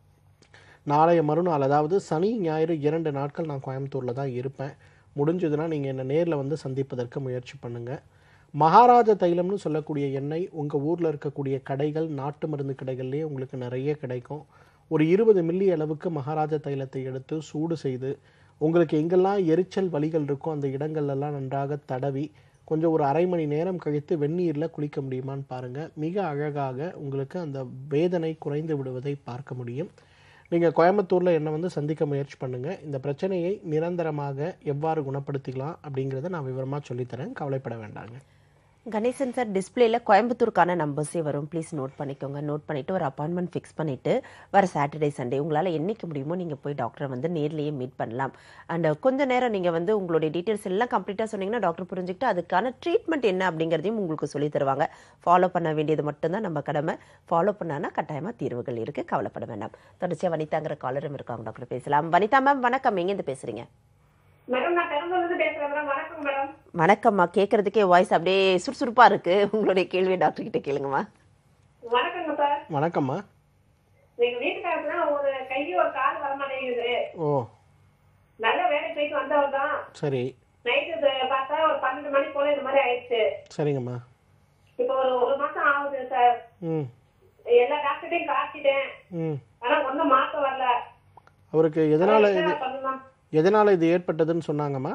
B: நாளைய மறுநாள் அதாவது சனி ஞாயிறு இரண்டு நாட்கள் நான் கோயம்புத்தூரில் தான் இருப்பேன் முடிஞ்சதுன்னா நீங்கள் என்னை நேரில் வந்து சந்திப்பதற்கு முயற்சி பண்ணுங்கள் மகாராஜ தைலம்னு சொல்லக்கூடிய எண்ணெய் உங்கள் ஊரில் இருக்கக்கூடிய கடைகள் நாட்டு மருந்து கடைகள்லேயே உங்களுக்கு நிறைய கிடைக்கும் ஒரு இருபது மில்லி அளவுக்கு மகாராஜ தைலத்தை எடுத்து சூடு செய்து உங்களுக்கு எங்கெல்லாம் எரிச்சல் வலிகள் இருக்கோ அந்த இடங்கள்லாம் நன்றாக தடவி கொஞ்சம் ஒரு அரை மணி நேரம் கழித்து வெந்நீரில் குளிக்க முடியுமான்னு பாருங்கள் மிக அழகாக உங்களுக்கு அந்த வேதனை குறைந்து விடுவதை பார்க்க முடியும் நீங்கள் கோயம்புத்தூரில் என்னை வந்து சந்திக்க முயற்சி பண்ணுங்கள் இந்த பிரச்சனையை நிரந்தரமாக எவ்வாறு குணப்படுத்திக்கலாம் அப்படிங்கிறத நான் விவரமாக சொல்லித்தரேன் கவலைப்பட வேண்டாங்க
A: கணேசன் சார் டிஸ்பிளேல கோயம்புத்தூருக்கான நம்பர்ஸே வரும் ப்ளீஸ் நோட் பண்ணிக்கோங்க நோட் பண்ணிட்டு ஒரு அப்பாயின்மெண்ட் ஃபிக்ஸ் பண்ணிட்டு வர சாட்டர்டே சண்டே உங்களால் என்னைக்கு முடியுமோ நீங்கள் போய் டாக்டரை வந்து நேர்லேயே மீட் பண்ணலாம் அண்ட் கொஞ்ச நேரம் நீங்கள் வந்து உங்களுடைய டீட்டெயில்ஸ் எல்லாம் கம்ப்ளீட்டாக சொன்னீங்கன்னா டாக்டர் புரிஞ்சுக்கிட்டு அதுக்கான ட்ரீட்மெண்ட் என்ன அப்படிங்கிறதையும் உங்களுக்கு சொல்லி தருவாங்க ஃபாலோ பண்ண வேண்டியது மட்டும்தான் நம்ம கடமை ஃபாலோ பண்ணானா கட்டாயமாக தீர்வுகள் இருக்குது கவலைப்பட வேண்டாம் தொடர்ச்சியாக வனிதாங்கிற காலரும் இருக்காங்க டாக்டர் பேசலாம் வனிதா மேம் வணக்கம் எங்கேருந்து பேசுகிறீங்க
H: மேடம் நான் பெரம்பலூர்ல இருந்து பேசுறேன் மேடம் வணக்கம் மேடம்
A: வணக்கம்மா கேட்கறதுக்கே வாய்ஸ் அப்படியே சுறுசுறுப்பாக இருக்குது உங்களுடைய கேள்வி டாக்டர் கிட்ட கேளுங்கம்மா
H: வணக்கங்க சார்
B: வணக்கம்மா
H: எங்க வீட்டுக்காரருக்கு ஒரு கை ஒரு கால் வர மாட்டேங்குது
B: ஓ
H: நல்ல வேலைக்கு போயிட்டு வந்தவர் தான்
B: சரி
H: நைட்டு பார்த்தா ஒரு பன்னெண்டு மணி போல இந்த மாதிரி ஆயிடுச்சு
B: சரிங்கம்மா
H: இப்போ ஒரு ஒரு மாசம் ஆகுது சார்
B: ம்
H: எல்லா டாக்டர்டையும் காட்டிட்டேன்
B: ம்
H: ஆனா ஒண்ணும் மாற்றம் வரல
B: அவருக்கு எதனால் இது
H: என்ன பண்ணலாம்
B: எதனால் இது ஏற்பட்டதுன்னு சொன்னாங்கம்மா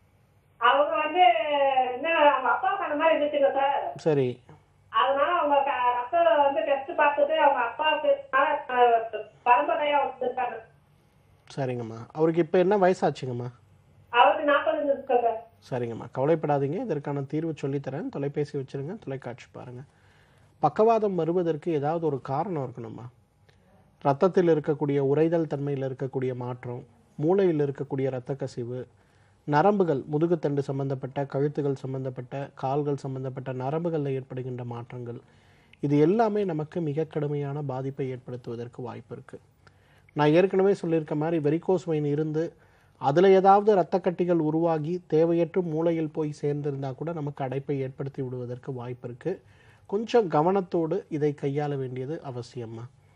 H: அவங்க வந்து என்ன அவங்க அப்பாவுக்கு அந்த மாதிரி இருந்துச்சுங்க சார்
B: சரி
H: அதனால அவங்க க- ரத்தம் வந்து டெஸ்ட் பார்த்துட்டு அவங்க அப்பாவுக்கு அஹ், பரம்பரையா வந்துருக்காங்க
B: சரிங்கம்மா அவருக்கு இப்போ என்ன வயசாச்சுங்கம்மா
H: அவருக்கு நாற்பது இருக்கு சார்
B: சரிங்கம்மா கவலைப்படாதீங்க இதற்கான தீர்வு சொல்லித்தரேன் தொலைபேசி வச்சிருங்க தொலைக்காட்சி பாருங்கள் பக்கவாதம் வருவதற்கு ஏதாவது ஒரு காரணம் இருக்கணுமா ரத்தத்தில் இருக்கக்கூடிய உறைதல் தன்மையில் இருக்கக்கூடிய மாற்றம் மூளையில் இருக்கக்கூடிய இரத்த கசிவு நரம்புகள் முதுகுத்தண்டு சம்பந்தப்பட்ட கழுத்துகள் சம்பந்தப்பட்ட கால்கள் சம்பந்தப்பட்ட நரம்புகளில் ஏற்படுகின்ற மாற்றங்கள் இது எல்லாமே நமக்கு மிக கடுமையான பாதிப்பை ஏற்படுத்துவதற்கு வாய்ப்பு இருக்குது நான் ஏற்கனவே சொல்லியிருக்க மாதிரி வெரிகோஸ் வெயின் இருந்து அதில் ஏதாவது இரத்த கட்டிகள் உருவாகி தேவையற்ற மூளையில் போய் சேர்ந்திருந்தா கூட நமக்கு அடைப்பை ஏற்படுத்தி விடுவதற்கு வாய்ப்பு இருக்குது கொஞ்சம் கவனத்தோடு இதை கையாள வேண்டியது அவசியமா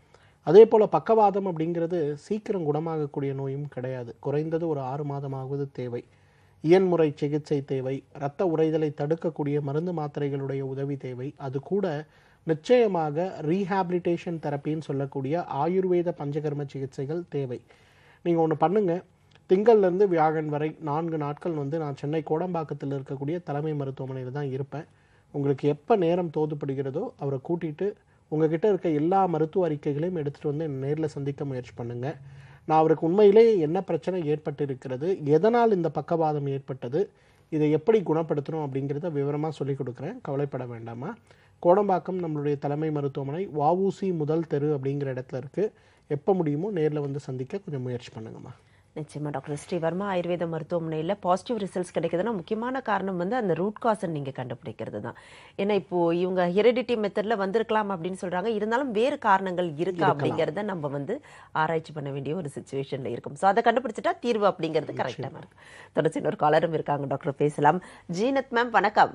B: அதே போல் பக்கவாதம் அப்படிங்கிறது சீக்கிரம் குணமாகக்கூடிய நோயும் கிடையாது குறைந்தது ஒரு ஆறு மாதமாவது தேவை இயன்முறை சிகிச்சை தேவை இரத்த உறைதலை தடுக்கக்கூடிய மருந்து மாத்திரைகளுடைய உதவி தேவை அது கூட நிச்சயமாக ரீஹாபிலிட்டேஷன் தெரப்பின்னு சொல்லக்கூடிய ஆயுர்வேத பஞ்சகர்ம சிகிச்சைகள் தேவை நீங்கள் ஒன்று பண்ணுங்க திங்கள்லேருந்து வியாழன் வரை நான்கு நாட்கள் வந்து நான் சென்னை கோடம்பாக்கத்தில் இருக்கக்கூடிய தலைமை மருத்துவமனையில் தான் இருப்பேன் உங்களுக்கு எப்போ நேரம் தோதுப்படுகிறதோ அவரை கூட்டிகிட்டு உங்ககிட்ட இருக்க எல்லா மருத்துவ அறிக்கைகளையும் எடுத்துகிட்டு வந்து என்னை நேரில் சந்திக்க முயற்சி பண்ணுங்க நான் அவருக்கு உண்மையிலே என்ன பிரச்சனை ஏற்பட்டு இருக்கிறது எதனால் இந்த பக்கவாதம் ஏற்பட்டது இதை எப்படி குணப்படுத்தணும் அப்படிங்கிறத விவரமாக சொல்லிக் கொடுக்குறேன் கவலைப்பட வேண்டாமா கோடம்பாக்கம் நம்மளுடைய தலைமை மருத்துவமனை வஉசி முதல் தெரு அப்படிங்கிற இடத்துல இருக்குது எப்போ முடியுமோ நேரில் வந்து சந்திக்க கொஞ்சம் முயற்சி பண்ணுங்கம்மா
A: நிச்சயமா டாக்டர் ஸ்ரீவர்மா ஆயுர்வேத மருத்துவமனையில் பாசிட்டிவ் ரிசல்ட்ஸ் கிடைக்குதுன்னா முக்கியமான காரணம் வந்து அந்த ரூட் காசை நீங்கள் கண்டுபிடிக்கிறது தான் ஏன்னா இப்போ இவங்க ஹெரிடிட்டி மெத்தடில் வந்திருக்கலாம் அப்படின்னு சொல்றாங்க இருந்தாலும் வேறு காரணங்கள் இருக்கா அப்படிங்கிறத நம்ம வந்து ஆராய்ச்சி பண்ண வேண்டிய ஒரு சுச்சுவேஷனில் இருக்கும் ஸோ அதை கண்டுபிடிச்சிட்டா தீர்வு அப்படிங்கிறது கரெக்டாக இருக்கு தொடர்ச்சி இன்னொரு காலரும் இருக்காங்க டாக்டர் பேசலாம் ஜீனத் மேம் வணக்கம்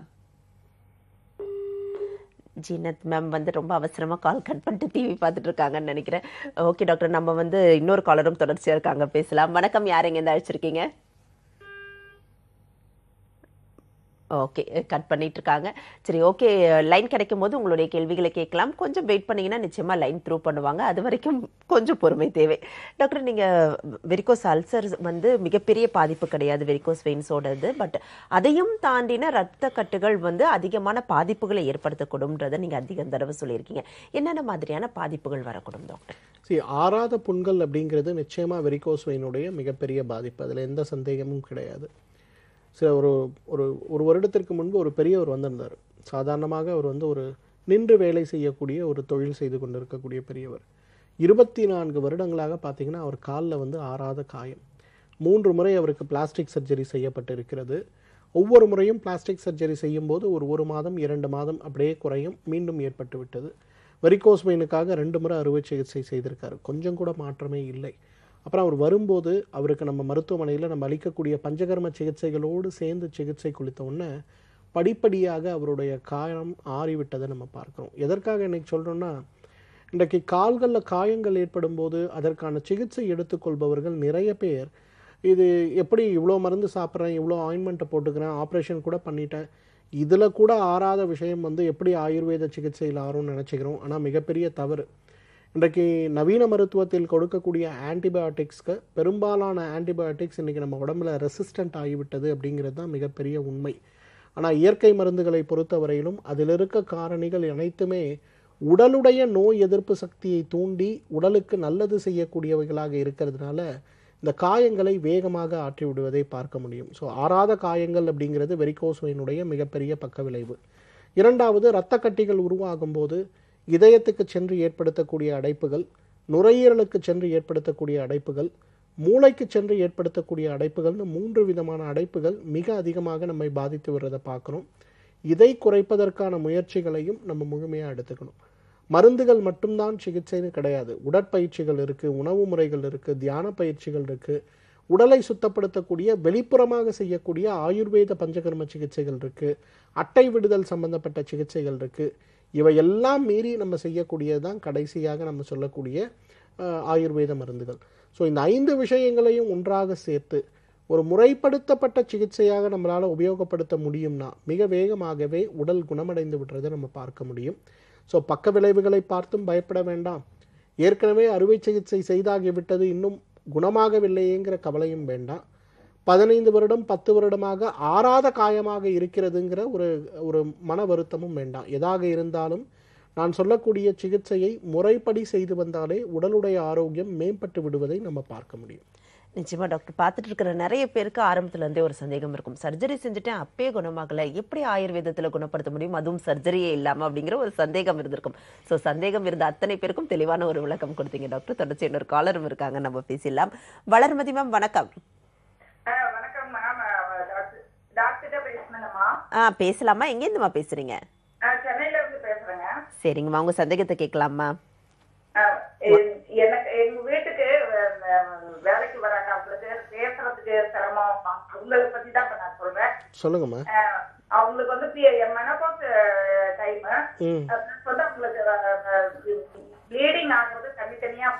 A: ஜீனத் மேம் வந்து ரொம்ப அவசரமா கால் கட் பண்ணிட்டு டிவி பார்த்துட்டு இருக்காங்கன்னு நினைக்கிறேன் ஓகே டாக்டர் நம்ம வந்து இன்னொரு காலரும் தொடர்ச்சியா இருக்காங்க பேசலாம் வணக்கம் யார் எங்க இருந்து அழைச்சிருக்கீங்க ஓகே கட் பண்ணிட்டு இருக்காங்க சரி ஓகே லைன் கிடைக்கும் போது உங்களுடைய கேள்விகளை கேட்கலாம் கொஞ்சம் வெயிட் பண்ணீங்கன்னா நிச்சயமா லைன் த்ரூ பண்ணுவாங்க அது வரைக்கும் கொஞ்சம் பொறுமை தேவை டாக்டர் நீங்க வெரிகோஸ் அல்சர் வந்து மிகப்பெரிய பாதிப்பு கிடையாது வெரிகோஸ் வெயின்ஸோடது பட் அதையும் தாண்டின ரத்த கட்டுகள் வந்து அதிகமான பாதிப்புகளை ஏற்படுத்தக்கூடும்ன்றதை நீங்க அதிக தடவை சொல்லியிருக்கீங்க என்னென்ன மாதிரியான பாதிப்புகள் வரக்கூடும் டாக்டர்
B: சரி ஆறாத புண்கள் அப்படிங்கிறது நிச்சயமாக வெரிகோஸ் வெயினுடைய மிகப்பெரிய பாதிப்பு அதில் எந்த சந்தேகமும் கிடையாது சில ஒரு ஒரு ஒரு வருடத்திற்கு முன்பு ஒரு பெரியவர் வந்திருந்தார் சாதாரணமாக அவர் வந்து ஒரு நின்று வேலை செய்யக்கூடிய ஒரு தொழில் செய்து கொண்டிருக்கக்கூடிய பெரியவர் இருபத்தி நான்கு வருடங்களாக பார்த்தீங்கன்னா அவர் காலில் வந்து ஆறாத காயம் மூன்று முறை அவருக்கு பிளாஸ்டிக் சர்ஜரி செய்யப்பட்டு இருக்கிறது ஒவ்வொரு முறையும் பிளாஸ்டிக் சர்ஜரி செய்யும்போது ஒரு ஒரு மாதம் இரண்டு மாதம் அப்படியே குறையும் மீண்டும் ஏற்பட்டு விட்டது வெரிகோஸ் வெயினுக்காக ரெண்டு முறை அறுவை சிகிச்சை செய்திருக்காரு கொஞ்சம் கூட மாற்றமே இல்லை அப்புறம் அவர் வரும்போது அவருக்கு நம்ம மருத்துவமனையில் நம்ம அளிக்கக்கூடிய பஞ்சகர்ம சிகிச்சைகளோடு சேர்ந்து சிகிச்சை கொடுத்த உடனே படிப்படியாக அவருடைய காயம் ஆறிவிட்டதை நம்ம பார்க்குறோம் எதற்காக இன்னைக்கு சொல்கிறோன்னா இன்றைக்கு கால்களில் காயங்கள் ஏற்படும் போது அதற்கான சிகிச்சை எடுத்துக்கொள்பவர்கள் நிறைய பேர் இது எப்படி இவ்வளோ மருந்து சாப்பிட்றேன் இவ்வளோ ஆயின்மெண்ட்டை போட்டுக்கிறேன் ஆப்ரேஷன் கூட பண்ணிட்டேன் இதில் கூட ஆறாத விஷயம் வந்து எப்படி ஆயுர்வேத சிகிச்சையில் ஆறும்னு நினச்சிக்கிறோம் ஆனால் மிகப்பெரிய தவறு இன்றைக்கு நவீன மருத்துவத்தில் கொடுக்கக்கூடிய ஆன்டிபயோட்டிக்ஸ்க்கு பெரும்பாலான ஆன்டிபயோட்டிக்ஸ் இன்றைக்கி நம்ம உடம்புல ரெசிஸ்டண்ட் ஆகிவிட்டது அப்படிங்கிறது தான் மிகப்பெரிய உண்மை ஆனால் இயற்கை மருந்துகளை பொறுத்தவரையிலும் அதில் இருக்க காரணிகள் அனைத்துமே உடலுடைய நோய் எதிர்ப்பு சக்தியை தூண்டி உடலுக்கு நல்லது செய்யக்கூடியவைகளாக இருக்கிறதுனால இந்த காயங்களை வேகமாக ஆற்றி விடுவதை பார்க்க முடியும் ஸோ ஆறாத காயங்கள் அப்படிங்கிறது வெரிகோஸ்வைனுடைய மிகப்பெரிய பக்க விளைவு இரண்டாவது இரத்த கட்டிகள் உருவாகும் போது இதயத்துக்கு சென்று ஏற்படுத்தக்கூடிய அடைப்புகள் நுரையீரலுக்கு சென்று ஏற்படுத்தக்கூடிய அடைப்புகள் மூளைக்கு சென்று ஏற்படுத்தக்கூடிய அடைப்புகள்னு மூன்று விதமான அடைப்புகள் மிக அதிகமாக நம்மை பாதித்து வர்றதை பார்க்குறோம் இதை குறைப்பதற்கான முயற்சிகளையும் நம்ம முழுமையாக எடுத்துக்கணும் மருந்துகள் மட்டும்தான் சிகிச்சைன்னு கிடையாது உடற்பயிற்சிகள் இருக்குது உணவு முறைகள் இருக்குது தியான பயிற்சிகள் இருக்குது உடலை சுத்தப்படுத்தக்கூடிய வெளிப்புறமாக செய்யக்கூடிய ஆயுர்வேத பஞ்சகர்ம சிகிச்சைகள் இருக்குது அட்டை விடுதல் சம்பந்தப்பட்ட சிகிச்சைகள் இருக்குது இவையெல்லாம் மீறி நம்ம செய்யக்கூடியது தான் கடைசியாக நம்ம சொல்லக்கூடிய அஹ், ஆயுர்வேத மருந்துகள் ஸோ இந்த ஐந்து விஷயங்களையும் ஒன்றாக சேர்த்து ஒரு முறைப்படுத்தப்பட்ட சிகிச்சையாக நம்மளால் உபயோகப்படுத்த முடியும்னா மிக வேகமாகவே உடல் குணமடைந்து விடுறதை நம்ம பார்க்க முடியும் ஸோ பக்க விளைவுகளை பார்த்தும் பயப்பட வேண்டாம் ஏற்கனவே அறுவை சிகிச்சை செய்தாகிவிட்டது இன்னும் குணமாகவில்லையேங்கிற கவலையும் வேண்டாம் பதினைந்து வருடம் பத்து வருடமாக ஆறாத காயமாக இருக்கிறதுங்கிற ஒரு ஒரு மன வருத்தமும் வேண்டாம் எதாக இருந்தாலும் நான் சொல்லக்கூடிய சிகிச்சையை முறைப்படி செய்து வந்தாலே உடலுடைய ஆரோக்கியம் மேம்பட்டு விடுவதை நம்ம பார்க்க முடியும்
A: நிச்சயமா டாக்டர் பார்த்துட்டு இருக்கிற நிறைய பேருக்கு ஆரம்பத்துல இருந்தே ஒரு சந்தேகம் இருக்கும் சர்ஜரி செஞ்சுட்டேன் அப்பயே குணமாகல எப்படி ஆயுர்வேதத்துல குணப்படுத்த முடியும் அதுவும் சர்ஜரியே இல்லாம அப்படிங்கிற ஒரு சந்தேகம் இருந்திருக்கும் சோ சந்தேகம் இருந்த அத்தனை பேருக்கும் தெளிவான ஒரு விளக்கம் கொடுத்தீங்க டாக்டர் தொடர்ச்சி இன்னொரு காலரும் இருக்காங்க நம்ம பேசிடலாம் வளர்மதி மேம் வணக்கம்
L: வணக்கம் மேம் டாக்டர்கிட்ட பேசணுங்கம்மா
A: ஆ பேசலாமா எங்கேருந்துமா பேசுறீங்க
L: சென்னையில இருந்து பேசுறேங்க
A: சரிங்கம்மா உங்க சந்தேகத்தை கேட்கலாமா
L: அஹ், என்- எனக்கு எங்க வீட்டுக்கு அஹ், அஹ், வேலைக்கு வராங்க அவங்களுக்கு பேசுறதுக்கு சிரமம் உங்களை பத்தி தான் இப்ப நான் சொல்றேன்
B: சொல்லுங்கம்மா
L: அஹ், அவங்களுக்கு வந்து மெனபோஸ் டைம்
B: ம்
L: வந்து அவங்களுக்கு ப்ளீடிங் ஆகுறது தனித்தனியா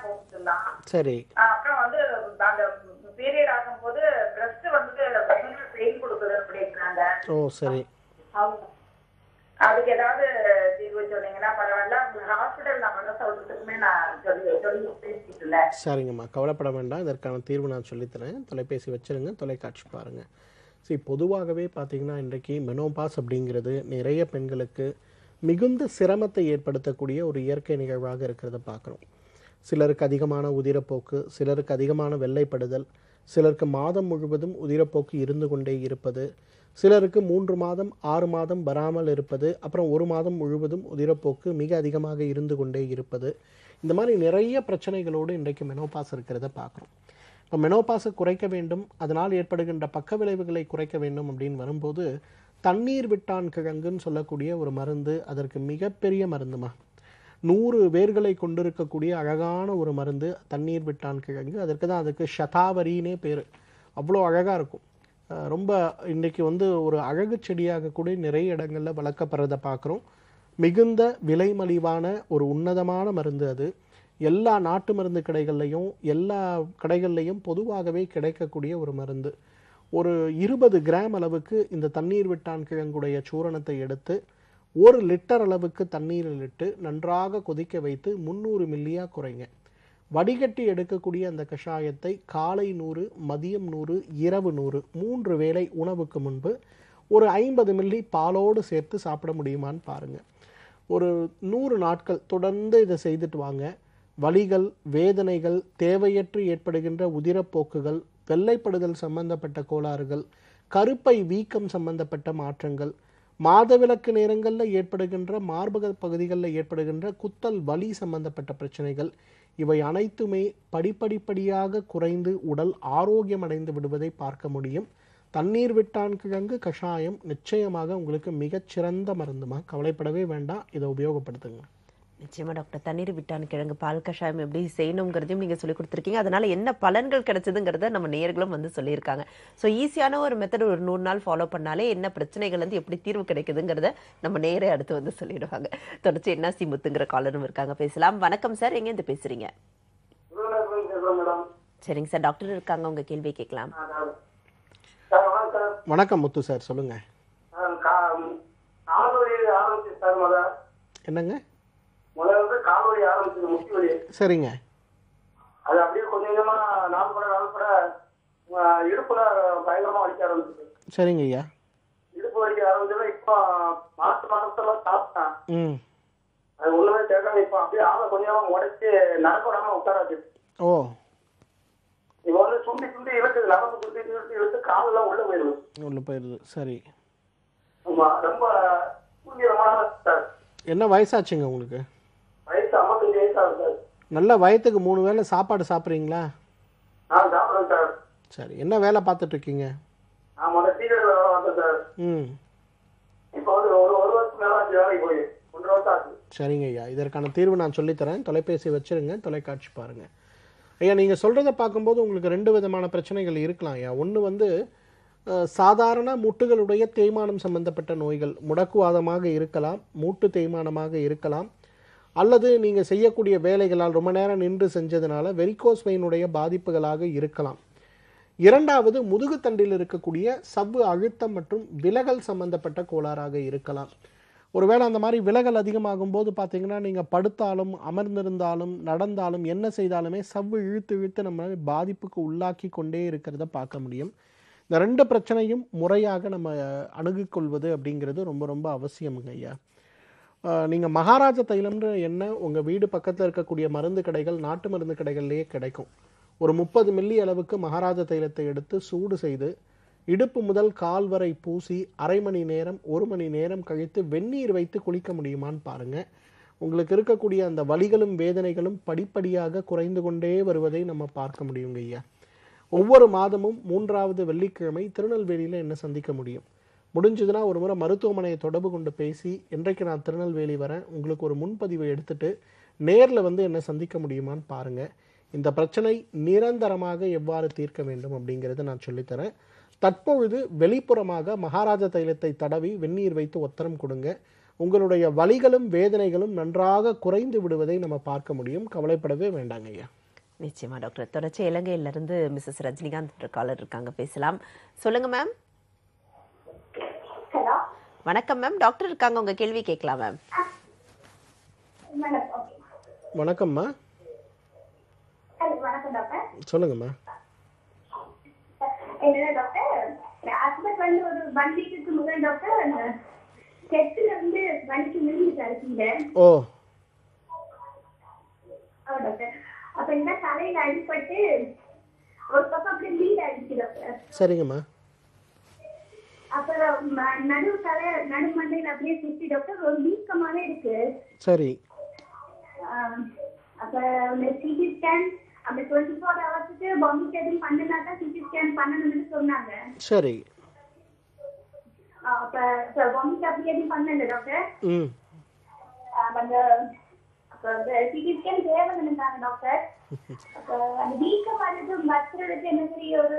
F: இருந்தான்
B: சரி
F: அப்புறம் வந்து அந்த பீரியட் ஆகும்போது பிரஸ்ட் வந்து பயங்கர பெயின் கொடுக்குது அப்படிங்கிறாங்க
B: ஓ சரி
F: அவங்க அதுக்கு ஏதாவது தீர்வு சொன்னீங்கன்னா பரவாயில்ல உங்களுக்கு ஹாஸ்பிட்டல் நான் பண்ண சொல்றதுக்குமே நான் சொல்லி சொல்லி பேசிட்டு இருந்தேன்
B: சரிங்கம்மா கவலைப்பட வேண்டாம் இதற்கான தீர்வு நான் சொல்லித்தரேன் தொலைபேசி வச்சிருங்க தொலைக்காட்சி பாருங்கள் சரி பொதுவாகவே பார்த்தீங்கன்னா இன்றைக்கு மெனோபாஸ் அப்படிங்கிறது நிறைய பெண்களுக்கு மிகுந்த சிரமத்தை ஏற்படுத்தக்கூடிய ஒரு இயற்கை நிகழ்வாக இருக்கிறத பார்க்குறோம் சிலருக்கு அதிகமான உதிரப்போக்கு சிலருக்கு அதிகமான வெள்ளைப்படுதல் சிலருக்கு மாதம் முழுவதும் உதிரப்போக்கு இருந்து கொண்டே இருப்பது சிலருக்கு மூன்று மாதம் ஆறு மாதம் வராமல் இருப்பது அப்புறம் ஒரு மாதம் முழுவதும் உதிரப்போக்கு மிக அதிகமாக இருந்து கொண்டே இருப்பது இந்த மாதிரி நிறைய பிரச்சனைகளோடு இன்றைக்கு மெனோபாஸ் இருக்கிறத பார்க்குறோம் இப்போ மெனோபாஸை குறைக்க வேண்டும் அதனால் ஏற்படுகின்ற பக்க விளைவுகளை குறைக்க வேண்டும் அப்படின்னு வரும்போது தண்ணீர் விட்டான் கிழங்குன்னு சொல்லக்கூடிய ஒரு மருந்து அதற்கு மிகப்பெரிய மருந்துமா நூறு வேர்களை கொண்டிருக்கக்கூடிய அழகான ஒரு மருந்து தண்ணீர் விட்டான் கிழங்கு அதற்கு தான் அதுக்கு ஷதாவரினே பேர் அவ்வளோ அழகாக இருக்கும் அஹ் ரொம்ப இன்றைக்கி வந்து ஒரு அழகு செடியாக கூட நிறைய இடங்களில் வளர்க்கப்படுறதை பார்க்குறோம் மிகுந்த விலை மலிவான ஒரு உன்னதமான மருந்து அது எல்லா நாட்டு மருந்து கடைகள்லையும் எல்லா கடைகள்லையும் பொதுவாகவே கிடைக்கக்கூடிய ஒரு மருந்து ஒரு இருபது கிராம் அளவுக்கு இந்த தண்ணீர் விட்டான் கிழங்குடைய சூரணத்தை எடுத்து ஒரு லிட்டர் அளவுக்கு தண்ணீரில் இட்டு நன்றாக கொதிக்க வைத்து முந்நூறு மில்லியாக குறைங்க வடிகட்டி எடுக்கக்கூடிய அந்த கஷாயத்தை காலை நூறு மதியம் நூறு இரவு நூறு மூன்று வேளை உணவுக்கு முன்பு ஒரு ஐம்பது மில்லி பாலோடு சேர்த்து சாப்பிட முடியுமான்னு பாருங்கள் ஒரு நூறு நாட்கள் தொடர்ந்து இதை செய்துட்டு வாங்க வலிகள் வேதனைகள் தேவையற்று ஏற்படுகின்ற உதிரப்போக்குகள் வெள்ளைப்படுதல் சம்பந்தப்பட்ட கோளாறுகள் கருப்பை வீக்கம் சம்பந்தப்பட்ட மாற்றங்கள் மாதவிலக்கு நேரங்களில் ஏற்படுகின்ற மார்பக பகுதிகளில் ஏற்படுகின்ற குத்தல் வலி சம்பந்தப்பட்ட பிரச்சனைகள் இவை அனைத்துமே படிப்படிப்படியாக குறைந்து உடல் ஆரோக்கியமடைந்து விடுவதை பார்க்க முடியும் தண்ணீர் விட்டான் கிழங்கு கஷாயம் நிச்சயமாக உங்களுக்கு மிகச்சிறந்த மருந்துமா கவலைப்படவே வேண்டாம் இதை உபயோகப்படுத்துங்க
A: நிச்சயமா டாக்டர் தண்ணீர் விட்டான் கிழங்கு பால் கஷாயம் எப்படி செய்யணுங்கிறதையும் நீங்க சொல்லி கொடுத்துருக்கீங்க அதனால என்ன பலன்கள் கிடைச்சதுங்கிறத நம்ம நேர்களும் வந்து சொல்லியிருக்காங்க ஸோ ஈஸியான ஒரு மெத்தட் ஒரு நூறு நாள் ஃபாலோ பண்ணாலே என்ன பிரச்சனைகள் வந்து எப்படி தீர்வு கிடைக்குதுங்கிறத நம்ம நேரே அடுத்து வந்து சொல்லிடுவாங்க தொடர்ச்சி என்ன சி முத்துங்கிற காலரும் இருக்காங்க பேசலாம் வணக்கம் சார் எங்க இருந்து பேசுறீங்க
K: மேடம்
A: சரிங்க சார் டாக்டர் இருக்காங்க உங்க கேள்வி கேட்கலாம்
K: சார் வணக்கம்
B: வணக்கம் முத்து சார் சொல்லுங்க
K: சார் கால் வலி ஆரம்பிச்சு சார் முத
B: என்னங்க
K: முதல்ல வந்து கால் வலி ஆரம்பிச்சது முட்டி வலி
B: சரிங்க
K: அது அப்படியே கொஞ்சம் கொஞ்சமா நாள் பட நாள் பட ஆஹ், இடுப்புல பயங்கரமா வலிக்க ஆரம்பிச்சது
B: சரிங்க ஐயா
K: இடுப்பு வலிக்க ஆரம்பிச்சது இப்போ மாச மாசத்துல சாப்பிட்டேன்
B: ம்
K: அது ஒண்ணுமே கேட்காம இப்போ அப்படியே ஆளை கொஞ்சமா உடைச்சு நடக்க விடாம உட்காராச்சு
B: ஓ
K: இப்போ வந்து சுண்டி சுண்டி இழுக்குது நடந்து சுண்டி இழுத்து இழுத்து காலெல்லாம் உள்ள போயிடுது
B: உள்ள போயிடுது சரி
K: ஆமா ரொம்ப தூங்கிரமான சார்
B: என்ன வயசாச்சுங்க உங்களுக்கு
K: வயசு ஐம்பத்தஞ்சு வயசு ஆகுது சார்
B: நல்ல வயத்துக்கு மூணு வேளை சாப்பாடு சாப்பிட்றீங்களா
K: நான் சாப்பிடுறேன் சார்
B: சரி என்ன வேலை பார்த்துட்டு இருக்கீங்க
K: நான் முதல்ல சீக்கிரம் வேலை வந்தேன் சார்
B: ம்
K: இப்போ வந்து ஒரு ஒரு வருஷம் மேல ஆச்சு வேலைக்கு போய் ஒன்றரை வருஷம் ஆச்சு
B: சரிங்க ஐயா இதற்கான தீர்வு நான் சொல்லித்தரேன் தொலைபேசி வச்சிருங்க தொலைக்காட்சி பாருங்க ஐயா நீங்கள் சொல்கிறத பார்க்கும்போது உங்களுக்கு ரெண்டு விதமான பிரச்சனைகள் இருக்கலாம் ஐயா ஒன்று வந்து அஹ், சாதாரண முட்டுகளுடைய தேய்மானம் சம்பந்தப்பட்ட நோய்கள் முடக்குவாதமாக இருக்கலாம் மூட்டு தேய்மானமாக இருக்கலாம் அல்லது நீங்கள் செய்யக்கூடிய வேலைகளால் ரொம்ப நேரம் நின்று செஞ்சதுனால வெரிகோஸ் வெயினுடைய பாதிப்புகளாக இருக்கலாம் இரண்டாவது முதுகுத்தண்டில் இருக்கக்கூடிய சவ்வு அழுத்தம் மற்றும் விலகல் சம்பந்தப்பட்ட கோளாறாக இருக்கலாம் ஒருவேளை அந்த மாதிரி விலகல் அதிகமாகும் போது பார்த்தீங்கன்னா நீங்கள் படுத்தாலும் அமர்ந்திருந்தாலும் நடந்தாலும் என்ன செய்தாலுமே சவ்வு இழுத்து இழுத்து நம்ம பாதிப்புக்கு உள்ளாக்கி கொண்டே இருக்கிறத பார்க்க முடியும் இந்த ரெண்டு பிரச்சனையும் முறையாக நம்ம அணுகிக்கொள்வது அப்படிங்கிறது ரொம்ப ரொம்ப அவசியமுங்க ஐயா நீங்கள் மகாராஜ தைலம்ன்ற எண்ணெய் உங்கள் வீடு பக்கத்தில் இருக்கக்கூடிய மருந்து கடைகள் நாட்டு மருந்து கடைகள்லேயே கிடைக்கும் ஒரு முப்பது மில்லி அளவுக்கு மகாராஜ தைலத்தை எடுத்து சூடு செய்து இடுப்பு முதல் கால் வரை பூசி அரை மணி நேரம் ஒரு மணி நேரம் கழித்து வெந்நீர் வைத்து குளிக்க முடியுமான்னு பாருங்க உங்களுக்கு இருக்கக்கூடிய அந்த வலிகளும் வேதனைகளும் படிப்படியாக குறைந்து கொண்டே வருவதை நம்ம பார்க்க முடியுங்க ஐயா ஒவ்வொரு மாதமும் மூன்றாவது வெள்ளிக்கிழமை திருநெல்வேலியில் என்ன சந்திக்க முடியும் முடிஞ்சதுன்னா ஒரு முறை மருத்துவமனையை தொடர்பு கொண்டு பேசி என்றைக்கு நான் திருநெல்வேலி வரேன் உங்களுக்கு ஒரு முன்பதிவை எடுத்துட்டு நேரில் வந்து என்ன சந்திக்க முடியுமான்னு பாருங்க இந்த பிரச்சனை நிரந்தரமாக எவ்வாறு தீர்க்க வேண்டும் அப்படிங்கிறத நான் சொல்லித்தரேன் தற்பொழுது வெளிப்புறமாக மகாராஜா தைலத்தை தடவி வெந்நீர் வைத்து ஒத்தரம் கொடுங்க உங்களுடைய வலிகளும் வேதனைகளும் நன்றாக குறைந்து விடுவதை நம்ம பார்க்க முடியும் கவலைப்படவே வேண்டாங்க ஐயா
A: நிச்சயமா டாக்டர் தொடர்ச்சி இலங்கையில இருந்து மிஸ்ஸஸ் ரஜினிகாந்த் காலர் இருக்காங்க பேசலாம் சொல்லுங்க மேம்
M: ஹலோ
A: வணக்கம் மேம் டாக்டர் இருக்காங்க உங்க கேள்வி கேட்கலாம் மேம்
M: மேடம் ஓகே
B: வணக்கம்மா
M: ஹலோ வணக்கம் டாக்டர்
B: சொல்லுங்கம்மா
M: என்ன டாக்டர் ஹஸ்பண்ட் வந்து ஒரு ஒன் வீக்குக்கு முதல் டாக்டர் செட்டுல இருந்து வண்டிக்கு விழுந்துட்டாரு கீழே
B: ஓ
M: ஆமா டாக்டர் அப்ப இந்த தலையில அடிபட்டு ஒரு பக்கம் அப்படியே லீட் ஆயிடுச்சு டாக்டர்
B: சரிங்கம்மா
M: அப்புறம் ம- நடு தலை நடு மண்டையில அப்படியே சுத்தி டாக்டர் ஒரு வீக்கமாவே இருக்கு
B: சரி
M: ஆஹ் அப்ப சிடி ஸ்கேன் அந்த டுவெண்ட்டி ஃபோர் ஹவர்ஸுக்கு பாம்புக்கு எதுவும் பண்ணுனா தான் சிடி ஸ்கேன் பண்ணணும்னு சொன்னாங்க
B: சரி
M: ஆஹ் அப்ப பாம்புக்கு அப்படி எதுவும் பண்ணல டாக்டர்
B: ம்
M: ஆஹ் அந்த அப்ப அந்த சிடி ஸ்கேன் தேவைன்னுட்டாங்க டாக்டர் அப்ப அந்த வீக்கம் வர்றது மற்றதுக்கு என்ன பெரிய ஒரு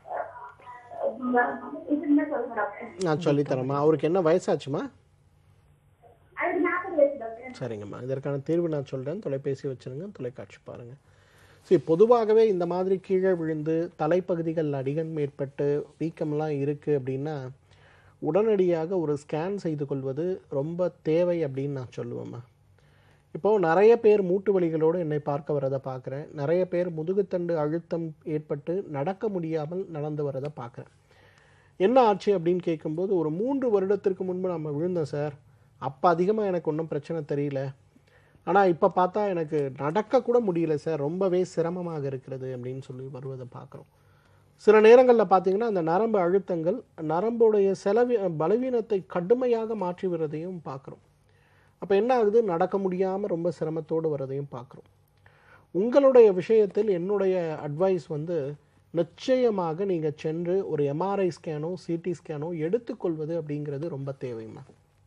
M: அஹ், இதுன்னு சொல்லுங்க டாக்டர்
B: நான் சொல்லித்தரேம்மா அவருக்கு என்ன வயசாச்சுமா
M: அதுக்கு நாற்பது வயசு டாக்டர்
B: சரிங்கம்மா இதற்கான தீர்வு நான் சொல்கிறேன் தொலைபேசி வச்சுருங்க தொலைக்காட்சி பாருங்கள் சரி பொதுவாகவே இந்த மாதிரி கீழே விழுந்து தலைப்பகுதிகள் அடிகன் மேற்பட்டு வீக்கம்லாம் இருக்குது அப்படின்னா உடனடியாக ஒரு ஸ்கேன் செய்து கொள்வது ரொம்ப தேவை அப்படின்னு நான் சொல்லுவேம்மா இப்போது நிறைய பேர் மூட்டு வலிகளோடு என்னை பார்க்க வரதை பார்க்குறேன் நிறைய பேர் முதுகுத்தண்டு அழுத்தம் ஏற்பட்டு நடக்க முடியாமல் நடந்து வரதை பார்க்குறேன் என்ன ஆச்சு அப்படின்னு கேட்கும்போது ஒரு மூன்று வருடத்திற்கு முன்பு நம்ம விழுந்தோம் சார் அப்போ அதிகமாக எனக்கு ஒன்றும் பிரச்சனை தெரியல ஆனால் இப்போ பார்த்தா எனக்கு நடக்க கூட முடியல சார் ரொம்பவே சிரமமாக இருக்கிறது அப்படின்னு சொல்லி வருவதை பார்க்குறோம் சில நேரங்களில் பார்த்தீங்கன்னா அந்த நரம்பு அழுத்தங்கள் நரம்புடைய செலவி பலவீனத்தை கடுமையாக மாற்றி வரதையும் பார்க்குறோம் அப்போ என்ன ஆகுது நடக்க முடியாமல் ரொம்ப சிரமத்தோடு வரதையும் பார்க்குறோம் உங்களுடைய விஷயத்தில் என்னுடைய அட்வைஸ் வந்து நிச்சயமாக நீங்கள் சென்று ஒரு எம்ஆர்ஐ ஸ்கேனோ சிடி ஸ்கேனோ எடுத்துக்கொள்வது அப்படிங்கிறது ரொம்ப தேவைம்மா